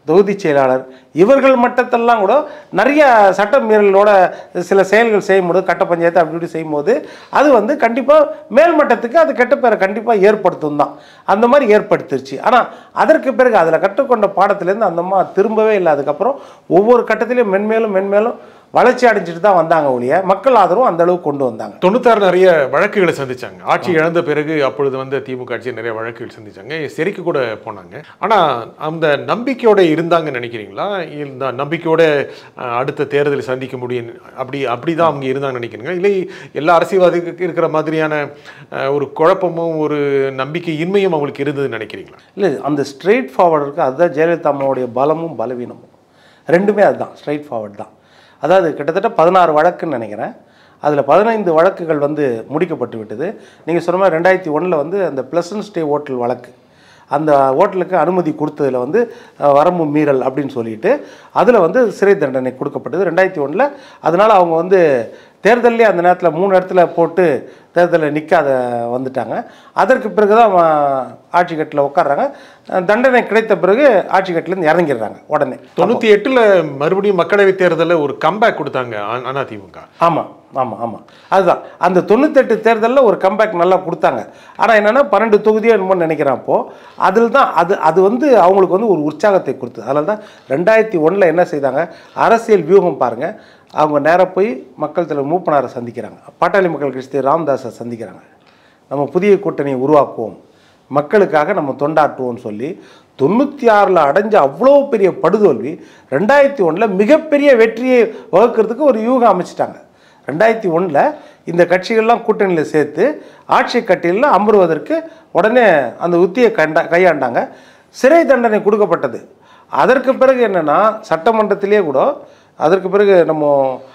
தொகுதி செயலாளர் இவர்கள் மட்டத்தெல்லாம் கூட நிறைய சட்ட மீறலோட சில செயல்கள் செய்யும்போது கட்ட பஞ்சாயத்து அப்படி இப்படி செய்யும்போது அது வந்து கண்டிப்பாக மேல் மட்டத்துக்கு அது கெட்ட பேரை கண்டிப்பாக ஏற்படுத்தும் தான் அந்த மாதிரி ஏற்படுத்திருச்சு ஆனால் அதற்கு பிறகு அதில் கற்றுக்கொண்ட பாடத்துலேருந்து அந்த அம்மா திரும்பவே இல்லை அதுக்கப்புறம் ஒவ்வொரு கட்டத்திலையும் மென்மேலும் மென்மேலும் வளர்ச்சி அடைஞ்சிட்டு தான் வந்தாங்க ஒழிய மக்கள் ஆதரவும் அந்த அளவுக்கு கொண்டு வந்தாங்க தொண்ணூத்தாறு நிறைய வழக்குகளை சந்திச்சாங்க ஆட்சி இழந்த பிறகு அப்பொழுது வந்து திமுக ஆட்சி நிறைய வழக்குகள் சந்திச்சாங்க சிறைக்கு கூட போனாங்க ஆனா அந்த நம்பிக்கையோட இருந்தாங்கன்னு நினைக்கிறீங்களா இந்த நம்பிக்கையோட அஹ், அடுத்த தேர்தலை சந்திக்க முடியும் அப்படி அப்படிதான் அவங்க இருந்தாங்கன்னு நினைக்கிறீங்க இல்லை எல்லா அரசியல்வாதிக்கு இருக்கிற மாதிரியான அஹ், ஒரு குழப்பமும் ஒரு நம்பிக்கை இன்மையும் அவங்களுக்கு இருந்ததுன்னு நினைக்கிறீங்களா இல்லை அந்த ஸ்ட்ரெயிட் ஃபார்வர்டு இருக்குது அதுதான் ஜெயலலிதா அம்மாவுடைய பலமும் பலவீனமும் ரெண்டுமே அதுதான் ஸ்ட்ரெயிட் ஃபார்வர்ட் தான் அதாவது கிட்டத்தட்ட பதினாறு வழக்குன்னு நினைக்கிறேன் அதில் பதினைந்து வழக்குகள் வந்து முடிக்கப்பட்டு விட்டது நீங்கள் சொன்ன மாதிரி ரெண்டாயிரத்தி ஒன்றில் வந்து அந்த ப்ளசன்ட் ஸ்டே ஹோட்டல் வழக்கு அந்த ஹோட்டலுக்கு அனுமதி கொடுத்ததில் வந்து அஹ், வரம்பு மீறல் அப்படின்னு சொல்லிட்டு அதில் வந்து சிறை தண்டனை கொடுக்கப்பட்டது ரெண்டாயிரத்தி ஒன்றில் அதனால் அவங்க வந்து தேர்தல்லே அந்த நேரத்தில் மூணு இடத்துல போட்டு தேர்தலில் நிற்காத வந்துட்டாங்க அதற்கு பிறகு தான் ஆட்சி கட்டில் உட்கார்றாங்க அஹ், தண்டனை கிடைத்த பிறகு ஆட்சி கட்டிலேருந்து இறங்கிடுறாங்க உடனே தொண்ணூத்தி எட்டுல மறுபடியும் மக்களவைத் தேர்தலில் ஒரு கம்பேக் கொடுத்தாங்க அ- அதிமுக ஆமாம் ஆமாம் ஆமாம் அதுதான் அந்த தொண்ணூத்தெட்டு தேர்தலில் ஒரு கம்பேக் நல்லா கொடுத்தாங்க ஆனால் என்னென்னா பன்னெண்டு தொகுதியோ என்னமோ நினைக்கிறேன் அப்போது அதில் தான் அது அது வந்து அவங்களுக்கு வந்து ஒரு உற்சாகத்தை கொடுத்தது அதில் தான் ரெண்டாயிரத்தி ஒன்றில் என்ன செய்தாங்க அரசியல் வியூகம் பாருங்கள் அவங்க நேராக போய் மக்கள் தலைவர் மூப்பனாரை சந்திக்கிறாங்க பாட்டாளி மக்கள் கட்சி திரு ராமதாஸை சந்திக்கிறாங்க நம்ம புதிய கூட்டணியை உருவாக்குவோம் மக்களுக்காக நம்ம தொண்டாற்றுவோம்னு சொல்லி தொண்ணூற்றி ஆறில் அடைஞ்ச அவ்வளோ பெரிய படுதோல்வி ரெண்டாயிரத்தி ஒன்றில் மிகப்பெரிய வெற்றியை வகுக்கிறதுக்கு ஒரு யூகம் அமைச்சிட்டாங்க ரெண்டாயிரத்தி ஒன்றில் இந்த கட்சிகள்லாம் கூட்டணியில் சேர்த்து ஆட்சி கட்டிலில் அமருவதற்கு உடனே அந்த உத்தியை கண்டா கையாண்டாங்க சிறை தண்டனை கொடுக்கப்பட்டது அதற்கு பிறகு என்னென்னா சட்டமன்றத்திலே கூட அதற்கு பிறகு நம்ம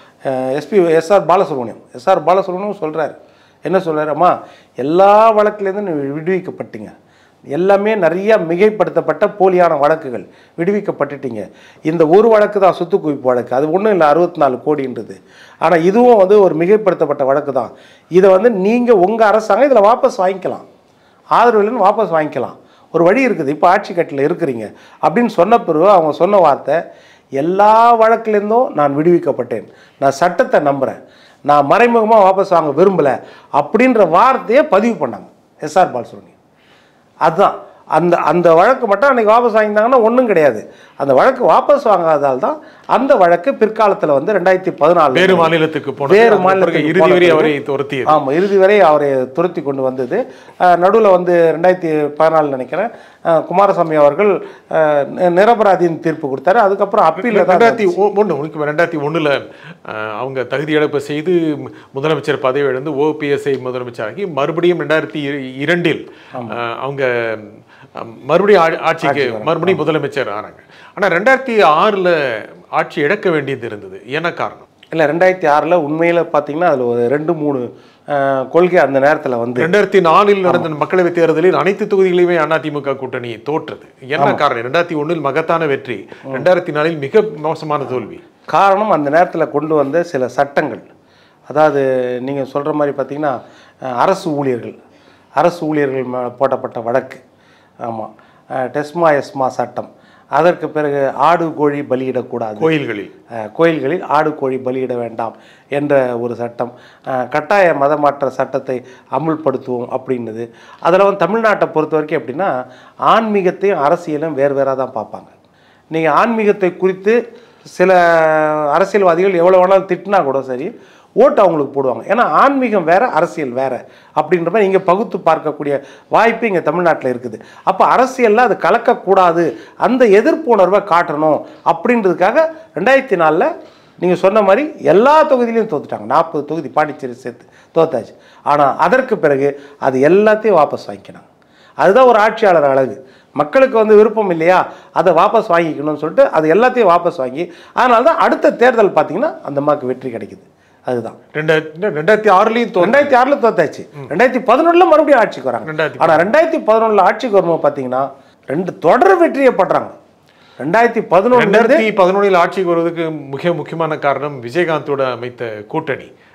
SP SR Balasubrahmanyam SR Balasubrahmanyam சொல்கிறார் என்ன சொல்றாரு அம்மா எல்லா வழக்குலேருந்து நீ விடுவிக்கப்பட்டீங்க எல்லாமே நிறைய மிகைப்படுத்தப்பட்ட போலியான வழக்குகள் விடுவிக்கப்பட்டுட்டீங்க இந்த ஒரு வழக்கு தான் சொத்து குவிப்பு வழக்கு அது ஒன்றும் இல்லை அறுபத்தி நாலு கோடின்றது ஆனால் இதுவும் வந்து ஒரு மிகைப்படுத்தப்பட்ட வழக்கு தான் இதை வந்து நீங்கள் உங்கள் அரசாங்கம் இதில் வாபஸ் வாங்கிக்கலாம் ஆதரவு இல்லைன்னு வாபஸ் வாங்கிக்கலாம் ஒரு வழி இருக்குது இப்போ ஆட்சி கட்டில் இருக்கிறீங்க அப்படின்னு சொன்ன பிறகு அவங்க சொன்ன வார்த்தை எல்லா வழக்குலேருந்தும் நான் விடுவிக்கப்பட்டேன் நான் சட்டத்தை நம்புகிறேன் நான் மறைமுகமாக வாபஸ் வாங்க விரும்பலை அப்படின்ற வார்த்தையை பதிவு பண்ணாங்க எஸ்ஆர் பாலசுப்ரமணியம் அதுதான் அந்த அந்த வழக்கு மட்டும் அன்றைக்கி வாபஸ் வாங்கியிருந்தாங்கன்னா ஒன்றும் கிடையாது அந்த வழக்கு வாபஸ் வாங்காதால் தான் அந்த வழக்கு பிற்காலத்தில் வந்து ரெண்டாயிரத்தி பதினாலு வேறு மாநிலத்துக்கு போன வேறு மாநிலத்துக்கு இறுதி போன வரை பிறகு- அவரை துரத்தியது ஆமாம் இறுதி வரை அவரை துரத்தி கொண்டு வந்தது நடுவில் வந்து ரெண்டாயிரத்தி பதினாலு நினைக்கிறேன் அஹ், குமாரசாமி அவர்கள் அஹ், நி- நிரபராதின்னு தீர்ப்பு கொடுத்தாரு அதுக்கப்புறம் அப்பீலில் தான் ரெண்டாயிரத்தி ஒன்று உனக்கு ரெண்டாயிரத்தி ஒண்ணுல அஹ், அவங்க தகுதி இழப்பு செய்து மு- முதலமைச்சர் பதவி இழந்து ஓபிஎஸ்ஐ முதலமைச்சராகி மறுபடியும் ரெண்டாயிரத்தி இர- இரண்டில் அஹ், அவங்க அஹ், மறுபடியும் ஆ- ஆட்சிக்கு மறுபடியும் முதலமைச்சர் ஆனாங்க ஆனா ரெண்டாயிரத்தி ஆறுல ஆட்சி இழக்க வேண்டியது இருந்தது என்ன காரணம் இல்லை ரெண்டாயிரத்தி ஆறில் உண்மையில் பார்த்தீங்கன்னா அதில் ஒரு ரெண்டு மூணு அஹ், கொள்கை அந்த நேரத்தில் வந்து ரெண்டாயிரத்தி நாலில் நடந்த மக்களவைத் தேர்தலில் அனைத்து தொகுதிகளிலுமே அதிமுக கூட்டணி தோற்றது என்ன காரணம் ரெண்டாயிரத்தி ஒண்ணில் மகத்தான வெற்றி ரெண்டாயிரத்தி நாலில் மிக மோசமான தோல்வி காரணம் அந்த நேரத்தில் கொண்டு வந்த சில சட்டங்கள் அதாவது நீங்கள் சொல்கிற மாதிரி பார்த்தீங்கன்னா அஹ், அரசு ஊழியர்கள் அரசு ஊழியர்கள் மேலே போடப்பட்ட வழக்கு ஆமாம் டெஸ்மா எஸ்மா சட்டம் அதற்கு பிறகு ஆடு கோழி பலியிடக்கூடாது கோயில்களில் அஹ், கோயில்களில் ஆடு கோழி பலியிட வேண்டாம் என்ற ஒரு சட்டம் அஹ், கட்டாய மதமாற்ற சட்டத்தை அமுல்படுத்துவோம் அப்படின்னுது அதில் வந்து தமிழ்நாட்டை பொறுத்த வரைக்கும் எப்படின்னா ஆன்மீகத்தையும் அரசியலும் வேறு வேறாக தான் பார்ப்பாங்க நீங்கள் ஆன்மீகத்தை குறித்து சில அரசியல்வாதிகள் எவ்வளோ வேணாலும் திட்டினா கூட சரி ஓட்டு அவங்களுக்கு போடுவாங்க ஏன்னா ஆன்மீகம் வேற அரசியல் வேற அப்படின்ற மாதிரி இங்கே பகுத்து பார்க்கக்கூடிய வாய்ப்பு இங்கே தமிழ்நாட்டில் இருக்குது அப்போ அரசியலில் அது கலக்கக்கூடாது அந்த எதிர்ப்பு உணர்வை காட்டணும் அப்படின்றதுக்காக ரெண்டாயிரத்தி நாலில் நீங்கள் சொன்ன மாதிரி எல்லா தொகுதியிலையும் தோத்துட்டாங்க நாற்பது தொகுதி பாண்டிச்சேரி சேர்த்து தோத்தாச்சு ஆனால் அதற்கு பிறகு அது எல்லாத்தையும் வாபஸ் வாங்கிக்கினாங்க அதுதான் ஒரு ஆட்சியாளர் அழகு மக்களுக்கு வந்து விருப்பம் இல்லையா அதை வாபஸ் வாங்கிக்கணும்னு சொல்லிட்டு அது எல்லாத்தையும் வாபஸ் வாங்கி அதனால தான் அடுத்த தேர்தல் பார்த்தீங்கன்னா அந்த அம்மாவுக்கு வெற்றி கிடைக்குது அதுதான் ரெண்டாயிரத்தி ரெண்டாயிரத்தி ஆறுலையும் தோல்வி ரெண்டாயிரத்தி ஆறில் தோத்தாச்சு ரெண்டாயிரத்தி பதினொன்றில் மறுபடியும் ஆட்சிக்கு வராங்க ரெண்டாயிரத்தி ஆனால் ரெண்டாயிரத்தி பதினொன்றில் ஆட்சிக்கு வரும்போது பார்த்தீங்கன்னா ரெண்டு தொடர் வெற்றியை படுறாங்க ரெண்டாயிரத்தி பதினொன்று ரெண்டாயிரத்தி பதினொன்றில் ஆட்சிக்கு வருவதற்கு மிக முக்கியமான காரணம் விஜயகாந்தோட அமைத்த கூட்டணி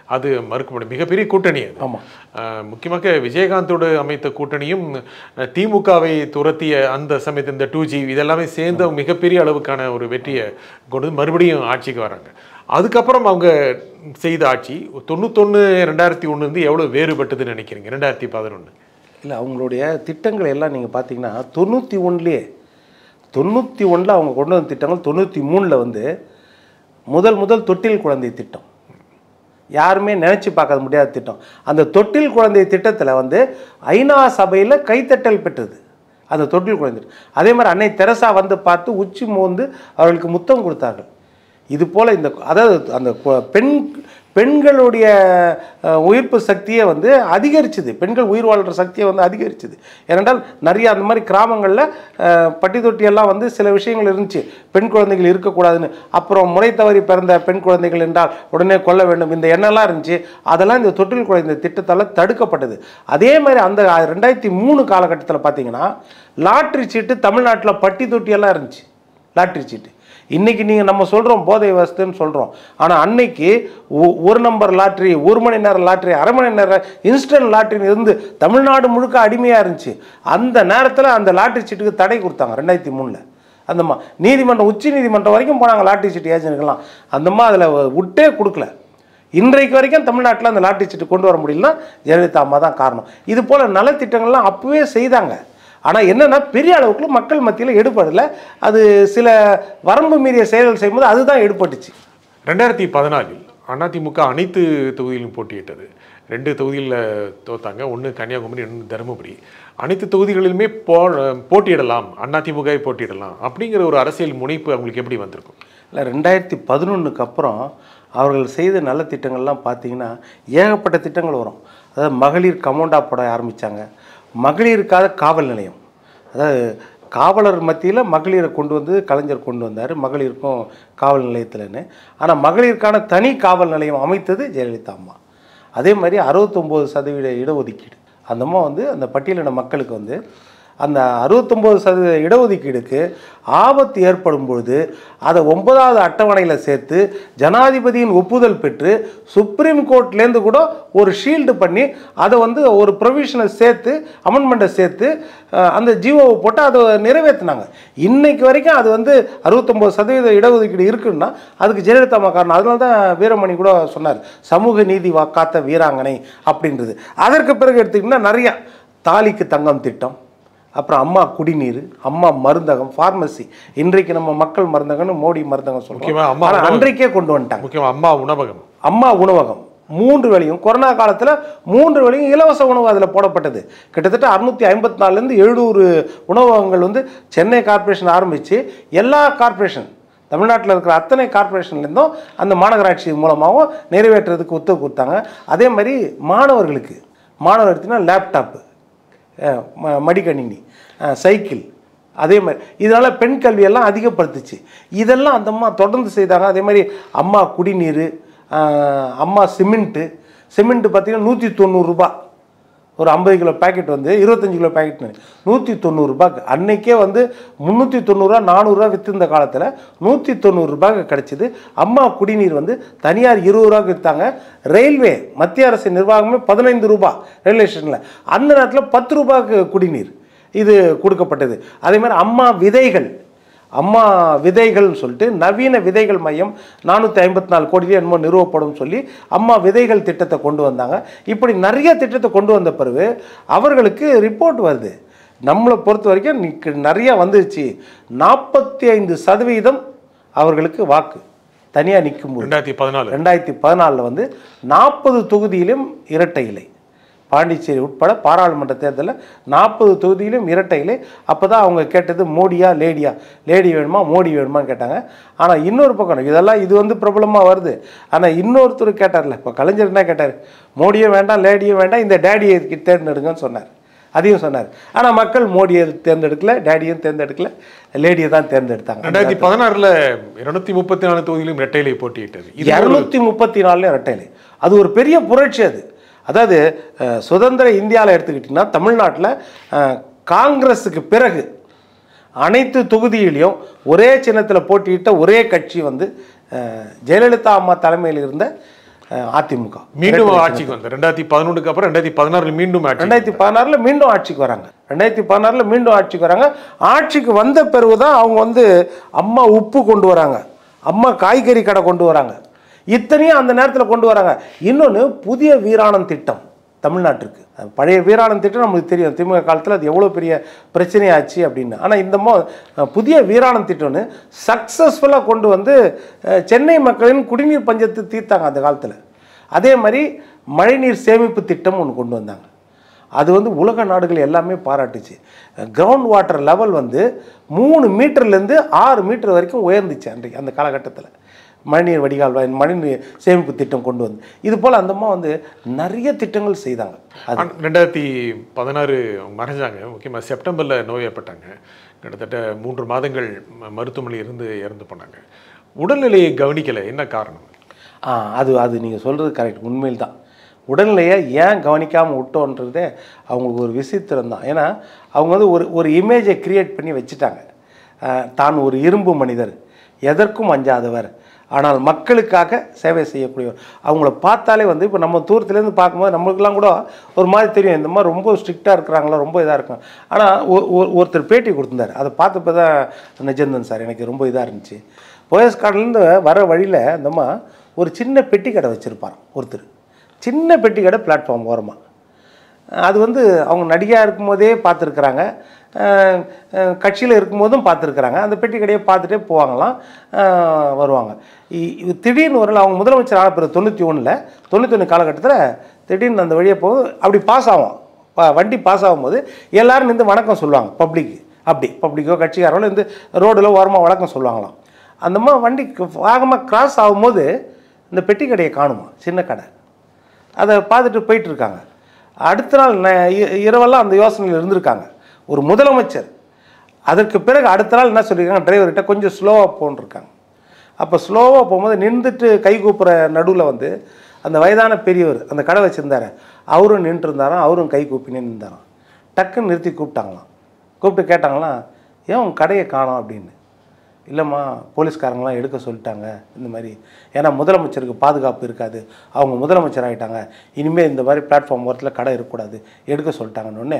அது மறுக்க முடியும் மிகப்பெரிய கூட்டணி அது ஆமா. அஹ், முக்கியமாக விஜயகாந்தோடு அமைத்த கூட்டணியும் அஹ், திமுகவை துரத்திய அந்த சமயத்து இந்த டூ ஜி இதெல்லாமே சேர்ந்த மிகப்பெரிய அளவுக்கான ஒரு வெற்றியை கொண்டு வந்து மறுபடியும் ஆட்சிக்கு வராங்க அதுக்கப்புறம் அவங்க செய்த ஆட்சி தொண்ணூத்தொன்று ரெண்டாயிரத்தி ஒன்று வந்து எவ்வளோ வேறுபட்டதுன்னு நினைக்கிறீங்க ரெண்டாயிரத்தி பதினொன்று இல்லை அவங்களுடைய திட்டங்கள் எல்லாம் நீங்கள் பார்த்தீங்கன்னா தொண்ணூற்றி ஒன்றுலேயே தொண்ணூற்றி ஒன்றில் அவங்க கொண்டு வந்த திட்டங்கள் தொண்ணூற்றி மூணில் வந்து முதல் முதல் தொட்டில் குழந்தை திட்டம் யாருமே நினச்சி பார்க்க முடியாத திட்டம் அந்த தொட்டில் குழந்தை திட்டத்தில் வந்து ஐநா சபையில் கைத்தட்டல் பெற்றது அந்த தொட்டில் குழந்தை திட்டம். அதே மாதிரி அன்னை தெரசா வந்து பார்த்து உச்சி மோந்து அவர்களுக்கு முத்தம் கொடுத்தார்கள் இது போல் இந்த அதாவது அந்த கு- பெண் பெண்களுடைய அஹ், உயிர்ப்பு சக்தியை வந்து அதிகரிச்சுது பெண்கள் உயிர் வாழ்கிற சக்தியை வந்து அதிகரிச்சுது ஏனென்றால் நிறைய அந்த மாதிரி கிராமங்களில் அஹ், பட்டி தொட்டியெல்லாம் வந்து சில விஷயங்கள் இருந்துச்சு பெண் குழந்தைகள் இருக்கக்கூடாதுன்னு அப்புறம் முறை தவறி பிறந்த பெண் குழந்தைகள் என்றால் உடனே கொல்ல வேண்டும் இந்த எண்ணெல்லாம் இருந்துச்சு அதெல்லாம் இந்த தொட்டில் குழந்தை திட்டத்தால் தடுக்கப்பட்டது அதே மாதிரி அந்த ரெண்டாயிரத்தி மூணு காலகட்டத்தில் பார்த்தீங்கன்னா லாட்ரி சீட்டு தமிழ்நாட்டில் பட்டி தொட்டியெல்லாம் இருந்துச்சு லாட்ரி சீட்டு இன்னைக்கு நீங்கள் நம்ம சொல்கிறோம் போதை வசதின்னு சொல்கிறோம் ஆனால் அன்னைக்கு ஒ- ஒரு நம்பர் லாட்ரி ஒரு மணி நேரம் லாட்ரி அரை மணி நேரம் இன்ஸ்டன்ட் லாட்ரின்னு இருந்து தமிழ்நாடு முழுக்க அடிமையாக இருந்துச்சு அந்த நேரத்தில் அந்த லாட்ரி சீட்டுக்கு தடை கொடுத்தாங்க ரெண்டாயிரத்தி மூணில் அந்தம்மா நீதிமன்றம் உச்ச நீதிமன்றம் வரைக்கும் போனாங்க லாட்ரி சீட்டு ஏஜென்ட்டுக்கெல்லாம் அந்தம்மா அதில் விட்டே கொடுக்கல இன்றைக்கு வரைக்கும் தமிழ்நாட்டில் அந்த லாட்ரி சீட்டு கொண்டு வர முடியலன்னா ஜெயலலிதா அம்மா தான் காரணம் இது போல் நலத்திட்டங்கள்லாம் அப்பவே செய்தாங்க ஆனால் என்னன்னா பெரிய அளவுக்கு மக்கள் மத்தியில் எடுபடலை அது சில வரம்பு மீறிய செயல்கள் செய்யும்போது அதுதான் எடுபட்டுச்சு ரெண்டாயிரத்தி பதினாலில் அதிமுக அனைத்து தொகுதியிலும் போட்டியிட்டது ரெண்டு தொகுதியில் தோத்தாங்க ஒன்று கன்னியாகுமரி ஒன்று தருமபுரி அனைத்து தொகுதிகளிலுமே போ போட்டியிடலாம் அதிமுகவை போட்டியிடலாம் அப்படிங்கிற ஒரு அரசியல் முனைப்பு அவங்களுக்கு எப்படி வந்திருக்கும் இல்லை ரெண்டாயிரத்தி பதினொன்றுக்கு அப்புறம் அவர்கள் செய்த நல்ல திட்டங்கள்லாம் பார்த்தீங்கன்னா ஏகப்பட்ட திட்டங்கள் வரும் அதாவது மகளிர் கமோண்டா போட ஆரம்பித்தாங்க மகளிருக்காக காவல் நிலையம் அதாவது காவலர் மத்தியில் மகளிரை கொண்டு வந்து கலைஞர் கொண்டு வந்தார் மகளிருக்கும் காவல் நிலையத்தில்னு ஆனால் மகளிருக்கான தனி காவல் நிலையம் அமைத்தது ஜெயலலிதா அம்மா அதே மாதிரி அறுபத்தொம்போது சதவீத இடஒதுக்கீடு அந்த அம்மா வந்து அந்த பட்டியலின மக்களுக்கு வந்து அந்த அறுபத்தொம்போது சதவீத இடஒதுக்கீடுக்கு ஆபத்து ஏற்படும் பொழுது அதை ஒன்பதாவது அட்டவணையில் சேர்த்து ஜனாதிபதியின் ஒப்புதல் பெற்று சுப்ரீம் கோர்ட்லேருந்து கூட ஒரு ஷீல்டு பண்ணி அதை வந்து ஒரு ப்ரொவிஷனை சேர்த்து அமெண்ட்மெண்ட்டை சேர்த்து அஹ், அந்த ஜிஓவை போட்டு அதை நிறைவேற்றினாங்க இன்னைக்கு வரைக்கும் அது வந்து அறுபத்தொம்போது சதவீத இடஒதுக்கீடு இருக்குன்னா அதுக்கு ஜெயலலிதா அம்மா காரணம் அதனால தான் வீரமணி கூட சொன்னார் சமூக நீதி வாக்காத்த வீராங்கனை அப்படின்றது அதற்கு பிறகு எடுத்துக்கிட்டிங்கன்னா நிறையா தாலிக்கு தங்கம் திட்டம் அப்புறம் அம்மா குடிநீர் அம்மா மருந்தகம் ஃபார்மசி இன்றைக்கு நம்ம மக்கள் மருந்தகம்னு மோடி மருந்தகம் முக்கியமா சொல்றோம் அம்மா ஆனா உணவகம். அன்றைக்கே கொண்டு வந்துட்டாங்க முக்கியமாக அம்மா உணவகம் அம்மா உணவகம் மூன்று வேளையும் கொரோனா காலத்தில் மூன்று வேளையும் இலவச உணவு அதில் போடப்பட்டது கிட்டத்தட்ட அறுநூத்தி ஐம்பத்தி நாலுலேருந்து எழுநூறு உணவகங்கள் வந்து சென்னை கார்ப்பரேஷன் ஆரம்பித்து எல்லா கார்ப்பரேஷன் தமிழ்நாட்டில் இருக்கிற அத்தனை கார்ப்பரேஷன்லேருந்தும் அந்த மாநகராட்சி மூலமாகவும் நிறைவேற்றுறதுக்கு ஒத்துழைப்பு கொடுத்தாங்க அதே மாதிரி மாணவர்களுக்கு மாணவர் எடுத்தீங்கன்னா லேப்டாப்பு அஹ் ம- மடிக்கணினி அஹ் சைக்கிள் அதே மாதிரி இதனால் பெண் கல்வியெல்லாம் அதிகப்படுத்துச்சு இதெல்லாம் அந்த அம்மா தொடர்ந்து செய்தாங்க அதே மாதிரி அம்மா குடிநீர் அஹ் அம்மா சிமெண்ட்டு சிமெண்ட்டு பார்த்தீங்கன்னா நூற்றி தொண்ணூறுரூபா ஒரு ஐம்பது கிலோ பாக்கெட் வந்து இருபத்தஞ்சு கிலோ பாக்கெட் நூற்றி தொண்ணூறுரூபாக்கு அன்னைக்கே வந்து முந்நூற்றி தொண்ணூறுரூவா நானூறுரூவா விற்றுந்த காலத்தில் நூற்றி தொண்ணூறுரூபாக்கு கிடச்சிது அம்மா குடிநீர் வந்து தனியார் இருபது ரூபாய்க்கு விற்றாங்க ரயில்வே மத்திய அரசு நிர்வாகமே பதினைந்து ரூபா ரயில்வே ஸ்டேஷனில் அந்த நேரத்தில் பத்து ரூபாய்க்கு குடிநீர் இது கொடுக்கப்பட்டது அதே மாதிரி அம்மா விதைகள் அம்மா விதைகள்னு சொல்லிட்டு நவீன விதைகள் மையம் நானூற்றி ஐம்பத்தி நாலு கோடியிலே என்னமோ நிறுவப்படும் சொல்லி அம்மா விதைகள் திட்டத்தை கொண்டு வந்தாங்க இப்படி நிறைய திட்டத்தை கொண்டு வந்த பிறகு அவர்களுக்கு ரிப்போர்ட் வருது நம்மளை பொறுத்த வரைக்கும் நிக்கு- நிறைய வந்துருச்சு நாற்பத்தி ஐந்து சதவீதம் அவர்களுக்கு வாக்கு தனியாக நிற்கும்போது ரெண்டாயிரத்தி பதினாலு ரெண்டாயிரத்தி பதினாலில் வந்து நாற்பது தொகுதியிலும் இரட்டை இலை பாண்டிச்சேரி உட்பட பாராளுமன்ற தேர்தலில் நாற்பது தொகுதியிலும் இரட்டை இலை அப்போ தான் அவங்க கேட்டது மோடியா லேடியா லேடி வேணுமா மோடி வேணுமான்னு கேட்டாங்க ஆனால் இன்னொரு பக்கம் இதெல்லாம் இது வந்து பிரபலமாக வருது ஆனால் இன்னொருத்தர் கேட்டார்ல இப்போ கலைஞர் என்ன கேட்டார் மோடியும் வேண்டாம் லேடியும் வேண்டாம் இந்த டேடியை தேர்ந்தெடுங்கன்னு சொன்னார் அதையும் சொன்னார் ஆனால் மக்கள் மோடியை தேர்ந்தெடுக்கல டேடியும் தேர்ந்தெடுக்கல லேடியை தான் தேர்ந்தெடுத்தாங்க ரெண்டாயிரத்தி பதினாறுல இருநூத்தி முப்பத்தி நாலு தொகுதியிலும் இரட்டையிலை போட்டியிட்டது இது இரநூத்தி முப்பத்தி நாலுல ரெட்டையிலை அது ஒரு பெரிய புரட்சி அது அதாவது அஹ், சுதந்திர இந்தியாவில் எடுத்துக்கிட்டிங்கன்னா தமிழ்நாட்டில் அஹ், காங்கிரஸுக்கு பிறகு அனைத்து தொகுதியிலையும் ஒரே சின்னத்தில் போட்டியிட்ட ஒரே கட்சி வந்து அஹ், ஜெயலலிதா அம்மா தலைமையில் இருந்த அஹ், அதிமுக மீண்டும் ஆட்சிக்கு வந்தார் ரெண்டாயிரத்தி பதினொன்றுக்கு அப்புறம் ரெண்டாயிரத்தி பதினாறுல மீண்டும் ஆட்சி ரெண்டாயிரத்தி பதினாறில் மீண்டும் ஆட்சிக்கு வராங்க ரெண்டாயிரத்தி பதினாறில் மீண்டும் ஆட்சிக்கு வராங்க ஆட்சிக்கு வந்த பிறகு தான் அவங்க வந்து அம்மா உப்பு கொண்டு வராங்க அம்மா காய்கறி கடை கொண்டு வராங்க இத்தனையும் அந்த நேரத்தில் கொண்டு வராங்க இன்னொன்று புதிய வீராணம் திட்டம் தமிழ்நாட்டுக்கு அது பழைய வீராணம் திட்டம் நமக்கு தெரியும் திமுக காலத்தில் அது எவ்வளோ பெரிய பிரச்சனையாச்சு அப்படின்னு ஆனால் இந்த மோ புதிய வீராணம் திட்டம்னு சக்ஸஸ்ஃபுல்லாக கொண்டு வந்து அஹ், சென்னை மக்களின் குடிநீர் பஞ்சத்தை தீர்த்தாங்க அந்த காலத்தில் அதே மாதிரி மழைநீர் சேமிப்பு திட்டம் ஒன்று கொண்டு வந்தாங்க அது வந்து உலக நாடுகள் எல்லாமே பாராட்டுச்சு கிரவுண்ட் வாட்டர் லெவல் வந்து மூணு மீட்டர்லேருந்து ஆறு மீட்டர் வரைக்கும் உயர்ந்துச்சு அன்றைக்கு அந்த காலகட்டத்தில் மழைநீர் வடிகால் வ- மழைநீர் சேமிப்பு திட்டம் கொண்டு வந்து இது போல் அந்த அம்மா வந்து நிறைய திட்டங்கள் செய்தாங்க அது ஆனா, ரெண்டாயிரத்தி பதினாறு மறைஞ்சாங்க முக்கியமாக செப்டம்பரில் நோயப்பட்டாங்க கிட்டத்தட்ட மூன்று மாதங்கள் ம- மருத்துவமனையில் இருந்து இறந்து போனாங்க உடல்நிலையை கவனிக்கலை என்ன காரணம் ஆ அது அது நீங்கள் சொல்கிறது கரெக்ட் உண்மையில் தான் உடல்நிலையை ஏன் கவனிக்காமல் விட்டோன்றதே அவங்களுக்கு ஒரு விசித்திரம் தான் ஏன்னா அவங்க வந்து ஒரு ஒரு இமேஜை கிரியேட் பண்ணி வச்சுட்டாங்க ஆ, தான் ஒரு இரும்பு மனிதர் எதற்கும் அஞ்சாதவர் ஆனால் மக்களுக்காக சேவை செய்யக்கூடியவர் அவங்கள பார்த்தாலே வந்து இப்போ நம்ம தூரத்துலேருந்து பார்க்கும்போது நம்மளுக்கெல்லாம் கூட ஒரு மாதிரி தெரியும் இந்த மாதிரி ரொம்ப ஸ்ட்ரிக்டாக இருக்கிறாங்களா ரொம்ப இதாக இருக்கும் ஆனால் ஒருத்தர் பேட்டி கொடுத்துருந்தார் அதை பார்த்தப்ப தான் நிஜந்தன் சார் எனக்கு ரொம்ப இதாக இருந்துச்சு போயஸ் கார்டுலேருந்து வர வழியில் அந்தம்மா ஒரு சின்ன பெட்டி கடை வச்சுருப்பாராம் ஒருத்தர் சின்ன பெட்டி கடை பிளாட்ஃபார்ம் ஓரமாக அது வந்து அவங்க நடிகையாக இருக்கும்போதே பார்த்துருக்குறாங்க கட்சியில் இருக்கும்போதும் பார்த்துருக்குறாங்க அந்த பெட்டி கடையை பார்த்துட்டே போவாங்களாம் அஹ், வருவாங்க இ- இது திடீர்னு ஒரு நாள் அவங்க முதலமைச்சர் ஆன பிறகு தொண்ணூற்றி ஒன்றில் தொண்ணூத்தொன்று காலகட்டத்தில் திடீர்னு அந்த வழியே போகுது அப்படி பாஸ் ஆகும் ப- வண்டி பாஸ் ஆகும்போது எல்லாரும் நின்று வணக்கம் சொல்லுவாங்க பப்ளிக்கு அப்படி பப்ளிக்கோ கட்சிக்காரோ இருந்து ரோடில் ஓரமாக வணக்கம் சொல்லுவாங்களாம் அந்த மாதிரி வண்டி வாகமாக கிராஸ் ஆகும்போது இந்த பெட்டி கடையை காணுமா சின்ன கடை அதை பார்த்துட்டு போயிட்டு இருக்காங்க அடுத்த நாள் ந- இ- இரவெல்லாம் அந்த யோசனையில் இருந்திருக்காங்க ஒரு முதலமைச்சர் அதற்கு பிறகு அடுத்த நாள் என்ன சொல்லியிருக்காங்க டிரைவர்கிட்ட கொஞ்சம் ஸ்லோவாக போன்ருக்காங்க அப்போ ஸ்லோவாக போகும்போது நின்றுட்டு கை கூப்புற நடுவில் வந்து அந்த வயதான பெரியவர் அந்த கடை வச்சுருந்தாரு அவரும் நின்றுட்டு இருந்தாராம் அவரும் கை கூப்பி நின்றுந்தாராம் டக்குன்னு நிறுத்தி கூப்பிட்டாங்களாம் கூப்பிட்டு கேட்டாங்களாம் ஏன் உன் கடையை காணோம் அப்படின்னு இல்லைம்மா போலீஸ்காரங்களாம் எடுக்க சொல்லிட்டாங்க இந்த மாதிரி ஏன்னா முதலமைச்சருக்கு பாதுகாப்பு இருக்காது அவங்க முதலமைச்சர் ஆகிட்டாங்க இனிமேல் இந்த மாதிரி பிளாட்ஃபார்ம் ஓரத்தில் கடை இருக்கக்கூடாது எடுக்க சொல்லிட்டாங்கன்னு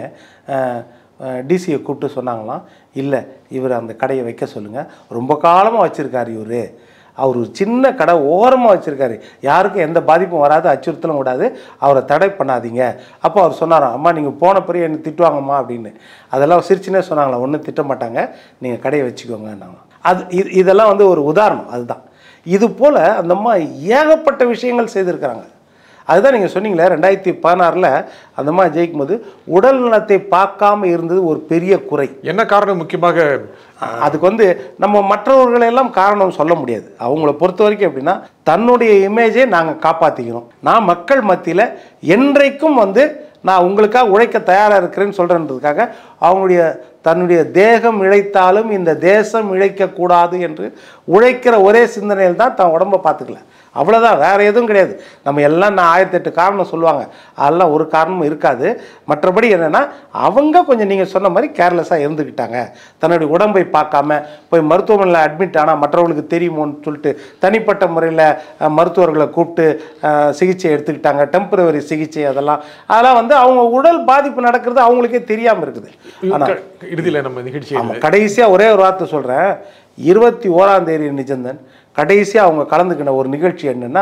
டிசியை கூப்பிட்டு சொன்னாங்களாம் இல்லை இவர் அந்த கடையை வைக்க சொல்லுங்கள் ரொம்ப காலமாக வச்சுருக்காரு இவர் அவர் ஒரு சின்ன கடை ஓரமாக வச்சுருக்காரு யாருக்கும் எந்த பாதிப்பும் வராது அச்சுறுத்தலும் விடாது அவரை தடை பண்ணாதீங்க அப்போ அவர் சொன்னாராம் அம்மா நீங்கள் போன பிறகு என்னை திட்டுவாங்கம்மா அப்படின்னு அதெல்லாம் சிரிச்சுனே சொன்னாங்களா ஒன்றும் திட்ட மாட்டாங்க நீங்கள் கடையை வச்சுக்கோங்கன்னாங்க அது இது இதெல்லாம் வந்து ஒரு உதாரணம் அதுதான் இது போல் அந்த அம்மா ஏகப்பட்ட விஷயங்கள் செய்திருக்கிறாங்க அதுதான் நீங்கள் சொன்னீங்களே ரெண்டாயிரத்தி பதினாறில் அந்த அம்மா ஜெயிக்கும் போது உடல் நலத்தை பார்க்காம இருந்தது ஒரு பெரிய குறை என்ன காரணம் முக்கியமாக அதுக்கு வந்து நம்ம மற்றவர்களை எல்லாம் காரணம் சொல்ல முடியாது அவங்கள பொறுத்த வரைக்கும் எப்படின்னா தன்னுடைய இமேஜை நாங்கள் காப்பாற்றிக்கணும் நான் மக்கள் மத்தியில் என்றைக்கும் வந்து நான் உங்களுக்காக உழைக்க தயாராக இருக்கிறேன்னு சொல்கிறேன்றதுக்காக அவங்களுடைய தன்னுடைய தேகம் இழைத்தாலும் இந்த தேசம் இழைக்கக்கூடாது என்று உழைக்கிற ஒரே சிந்தனையில் தான் தன் உடம்பை பார்த்துக்கல அவ்வளோதான் வேறு எதுவும் கிடையாது நம்ம எல்லாம் நான் ஆயிரத்தெட்டு காரணம் சொல்லுவாங்க அதெல்லாம் ஒரு காரணமும் இருக்காது மற்றபடி என்னென்னா அவங்க கொஞ்சம் நீங்கள் சொன்ன மாதிரி கேர்லெஸ்ஸாக இருந்துக்கிட்டாங்க தன்னுடைய உடம்பை பார்க்காம போய் மருத்துவமனையில் அட்மிட் ஆனால் மற்றவங்களுக்கு தெரியுமோன்னு சொல்லிட்டு தனிப்பட்ட முறையில் அஹ், மருத்துவர்களை கூப்பிட்டு அஹ், சிகிச்சை எடுத்துக்கிட்டாங்க டெம்பரவரி சிகிச்சை அதெல்லாம் அதெல்லாம் வந்து அவங்க உடல் பாதிப்பு நடக்கிறது அவங்களுக்கே தெரியாமல் இருக்குது ஆனால் இறுதியில் நம்ம நிகழ்ச்சியில் ஆமாம் கடைசியாக ஒரே ஒரு வார்த்தை சொல்கிறேன் இருபத்தி ஓராம் தேதி நிஜந்தன் கடைசியாக அவங்க கலந்துக்கின ஒரு நிகழ்ச்சி என்னென்னா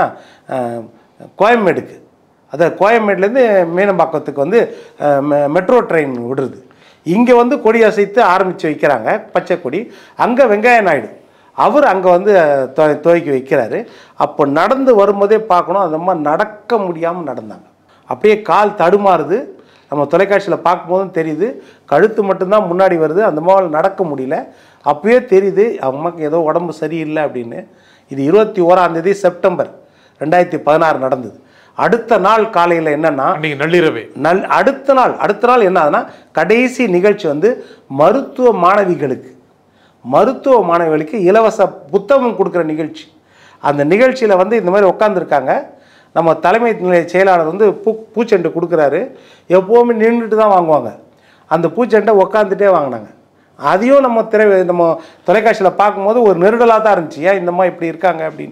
கோயம்பேடுக்கு அதாவது கோயம்பேடுலேருந்து மீனம்பாக்கத்துக்கு வந்து அஹ், மெ- மெட்ரோ ட்ரெயின் விடுறது இங்கே வந்து கொடி அசைத்து ஆரம்பித்து வைக்கிறாங்க பச்சை கொடி அங்கே வெங்காய நாயுடு அவர் அங்கே வந்து அஹ், துவ- துவக்கி வைக்கிறாரு அப்போ நடந்து வரும்போதே பார்க்கணும் அந்த மாதிரி நடக்க முடியாமல் நடந்தாங்க அப்படியே கால் தடுமாறுது நம்ம தொலைக்காட்சியில் பார்க்கும்போதும் தெரியுது கழுத்து மட்டும்தான் முன்னாடி வருது அந்த மாதிரி நடக்க முடியல அப்பயே தெரியுது அம்மாக்கு ஏதோ உடம்பு சரியில்லை அப்படின்னு இது இருபத்தி ஓராம் தேதி செப்டம்பர் ரெண்டாயிரத்தி பதினாறு நடந்தது அடுத்த நாள் காலையில் என்னன்னா அன்னைக்கு நள்ளிரவே நல் அடுத்த நாள் அடுத்த நாள் என்ன ஆகுதுன்னா கடைசி நிகழ்ச்சி வந்து மருத்துவ மாணவிகளுக்கு மருத்துவ மாணவிகளுக்கு இலவச புத்தகம் கொடுக்குற நிகழ்ச்சி அந்த நிகழ்ச்சியில் வந்து இந்த மாதிரி உட்காந்துருக்காங்க நம்ம தலைமை நிலைய செயலாளர் வந்து பூ பூச்செண்டு கொடுக்குறாரு எப்போவுமே நின்றுட்டு தான் வாங்குவாங்க அந்த பூச்செண்டை உட்காந்துட்டே வாங்கினாங்க அதையும் நம்ம திரை நம்ம தொலைக்காட்சியில் பார்க்கும்போது ஒரு நெருடலாக தான் இருந்துச்சு ஏன் இந்த மாதிரி இப்படி இருக்காங்க அப்படின்னு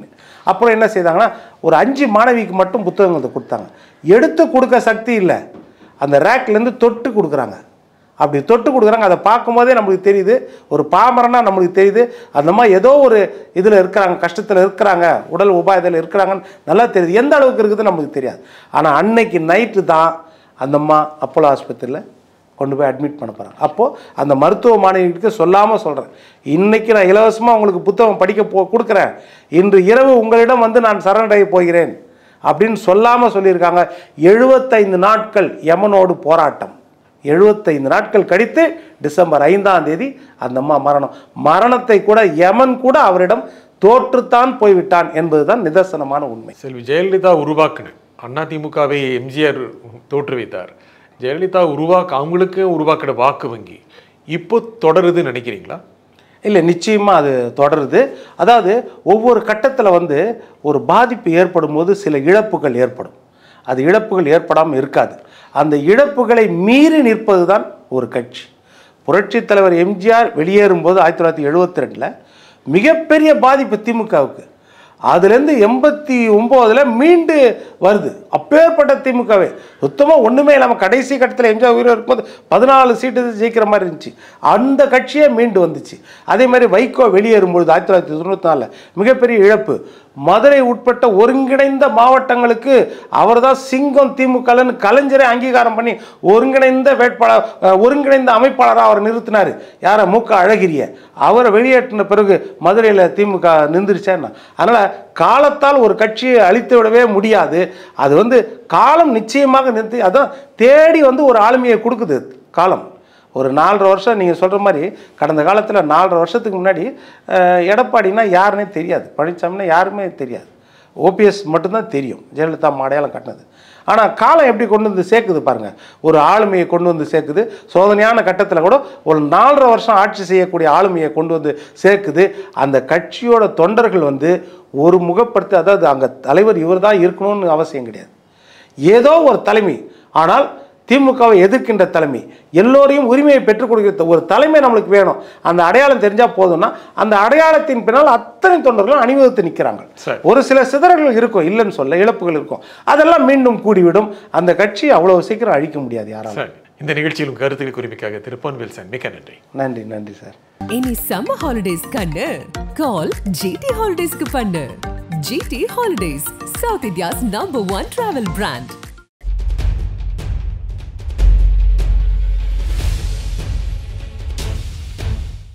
அப்புறம் என்ன செய்தாங்கன்னா ஒரு அஞ்சு மாணவிக்கு மட்டும் புத்தகங்களை கொடுத்தாங்க எடுத்து கொடுக்க சக்தி இல்லை அந்த ரேக்லேருந்து தொட்டு கொடுக்குறாங்க அப்படி தொட்டு கொடுக்குறாங்க அதை பார்க்கும்போதே நம்மளுக்கு தெரியுது ஒரு பாமரனா நம்மளுக்கு தெரியுது அந்த மாதிரி ஏதோ ஒரு இதில் இருக்கிறாங்க கஷ்டத்தில் இருக்கிறாங்க உடல் உபாயத்தில் இருக்கிறாங்கன்னு நல்லா தெரியுது எந்த அளவுக்கு இருக்குது நம்மளுக்கு தெரியாது ஆனால் அன்னைக்கு நைட்டு தான் அந்த அம்மா அப்போலோ ஆஸ்பத்திரியில் கொண்டு போய் அட்மிட் பண்ண போகிறாங்க அப்போது அந்த மருத்துவ மாணவிகளுக்கு சொல்லாமல் சொல்கிறேன் இன்றைக்கி நான் இலவசமாக உங்களுக்கு புத்தகம் படிக்க போ கொடுக்குறேன் இன்று இரவு உங்களிடம் வந்து நான் சரணடைய போகிறேன் அப்படின்னு சொல்லாமல் சொல்லியிருக்காங்க எழுபத்தைந்து நாட்கள் யமனோடு போராட்டம் எழுபத்தைந்து நாட்கள் கழித்து டிசம்பர் ஐந்தாம் தேதி அந்த அம்மா மரணம் மரணத்தை கூட யமன் கூட அவரிடம் தோற்றுத்தான் போய்விட்டான் என்பதுதான் நிதர்சனமான உண்மை செல்வி ஜெயலலிதா உருவாக்குன அதிமுகவை எம்ஜிஆர் தோற்றுவித்தார் ஜெயலலிதா உருவாக்க அவங்களுக்கு உருவாக்கின வாக்கு வங்கி இப்போ தொடருதுன்னு நினைக்கிறீங்களா இல்லை நிச்சயமாக அது தொடருது அதாவது ஒவ்வொரு கட்டத்தில் வந்து ஒரு பாதிப்பு ஏற்படும் போது சில இழப்புகள் ஏற்படும் அது இழப்புகள் ஏற்படாமல் இருக்காது அந்த இழப்புகளை மீறி நிற்பது தான் ஒரு கட்சி புரட்சித் தலைவர் எம்ஜிஆர் வெளியேறும்போது ஆயிரத்தி தொள்ளாயிரத்தி எழுபத்தி ரெண்டில் மிகப்பெரிய பாதிப்பு திமுகவுக்கு அதுலேருந்து எண்பத்தி ஒம்போதில் மீண்டு வருது அப்பேற்பட்ட திமுகவே சுத்தமாக ஒன்றுமே இல்லாமல் கடைசி கட்டத்தில் எம்ஜிஆர் உயிரோடு இருக்கும்போது பதினாலு சீட்டு ஜெயிக்கிற மாதிரி இருந்துச்சு அந்த கட்சியே மீண்டு வந்துச்சு அதே மாதிரி வைகோ வெளியேறும்பொழுது ஆயிரத்தி தொள்ளாயிரத்தி தொண்ணூற்றி நாலில் மிகப்பெரிய இழப்பு மதுரை உட்பட்ட ஒருங்கிணைந்த மாவட்டங்களுக்கு அவர் தான் சிங்கம் திமுகன்னு கலைஞரை அங்கீகாரம் பண்ணி ஒருங்கிணைந்த வேட்பாளர் அஹ், ஒருங்கிணைந்த அமைப்பாளராக அவர் நிறுத்தினார் யாரை மு க அழகிரிய அவரை வெளியேற்றின பிறகு மதுரையில் திமுக நின்றுருச்சேன்னா அதனால் காலத்தால் ஒரு கட்சியை அழித்து விடவே முடியாது அது வந்து காலம் நிச்சயமாக நிறுத்தி அதான் தேடி வந்து ஒரு ஆளுமையை கொடுக்குது காலம் ஒரு நாலரை வருஷம் நீங்கள் சொல்கிற மாதிரி கடந்த காலத்தில் நாலரை வருஷத்துக்கு முன்னாடி அஹ், எடப்பாடினா யாருன்னே தெரியாது பழனிசாமினா யாருமே தெரியாது ஓபிஎஸ் மட்டும்தான் தெரியும் ஜெயலலிதா அடையாளம் காட்டினது ஆனால் காலம் எப்படி கொண்டு வந்து சேர்க்குது பாருங்கள் ஒரு ஆளுமையை கொண்டு வந்து சேர்க்குது சோதனையான கட்டத்தில் கூட ஒரு நாலரை வருஷம் ஆட்சி செய்யக்கூடிய ஆளுமையை கொண்டு வந்து சேர்க்குது அந்த கட்சியோட தொண்டர்கள் வந்து ஒரு முகப்படுத்தி அதாவது அங்கே தலைவர் இவர் தான் இருக்கணும்னு அவசியம் கிடையாது ஏதோ ஒரு தலைமை ஆனால் திமுகவை எதிர்க்கின்ற தலைமை எல்லோரையும் உரிமையை பெற்றுக் கொடுக்கிற ஒரு தலைமை நம்மளுக்கு வேணும் அந்த அடையாளம் தெரிஞ்சால் போதும்னா அந்த அடையாளத்தின் பின்னால் அத்தனை தொண்டர்களும் அணிவகுத்து நிற்கிறாங்க சரி. ஒரு சில சிதறல்கள் இருக்கும் இல்லைன்னு சொல்ல இழப்புகள் இருக்கும் அதெல்லாம் மீண்டும் கூடிவிடும் அந்த கட்சி அவ்வளவு சீக்கிரம் அழிக்க முடியாது யாராலும் சரி இந்த நிகழ்ச்சியிலும் கருத்துக்கள் குறிப்பிக்காக திருப்பன் வில்சன் மிக்க நன்றி நன்றி நன்றி சார் இனி சம்மர் ஹாலிடேஸ் கண்ணு கால் ஜிடி ஹாலிடேஸ்க்கு பண்ணு GT holidays south India's number one travel brand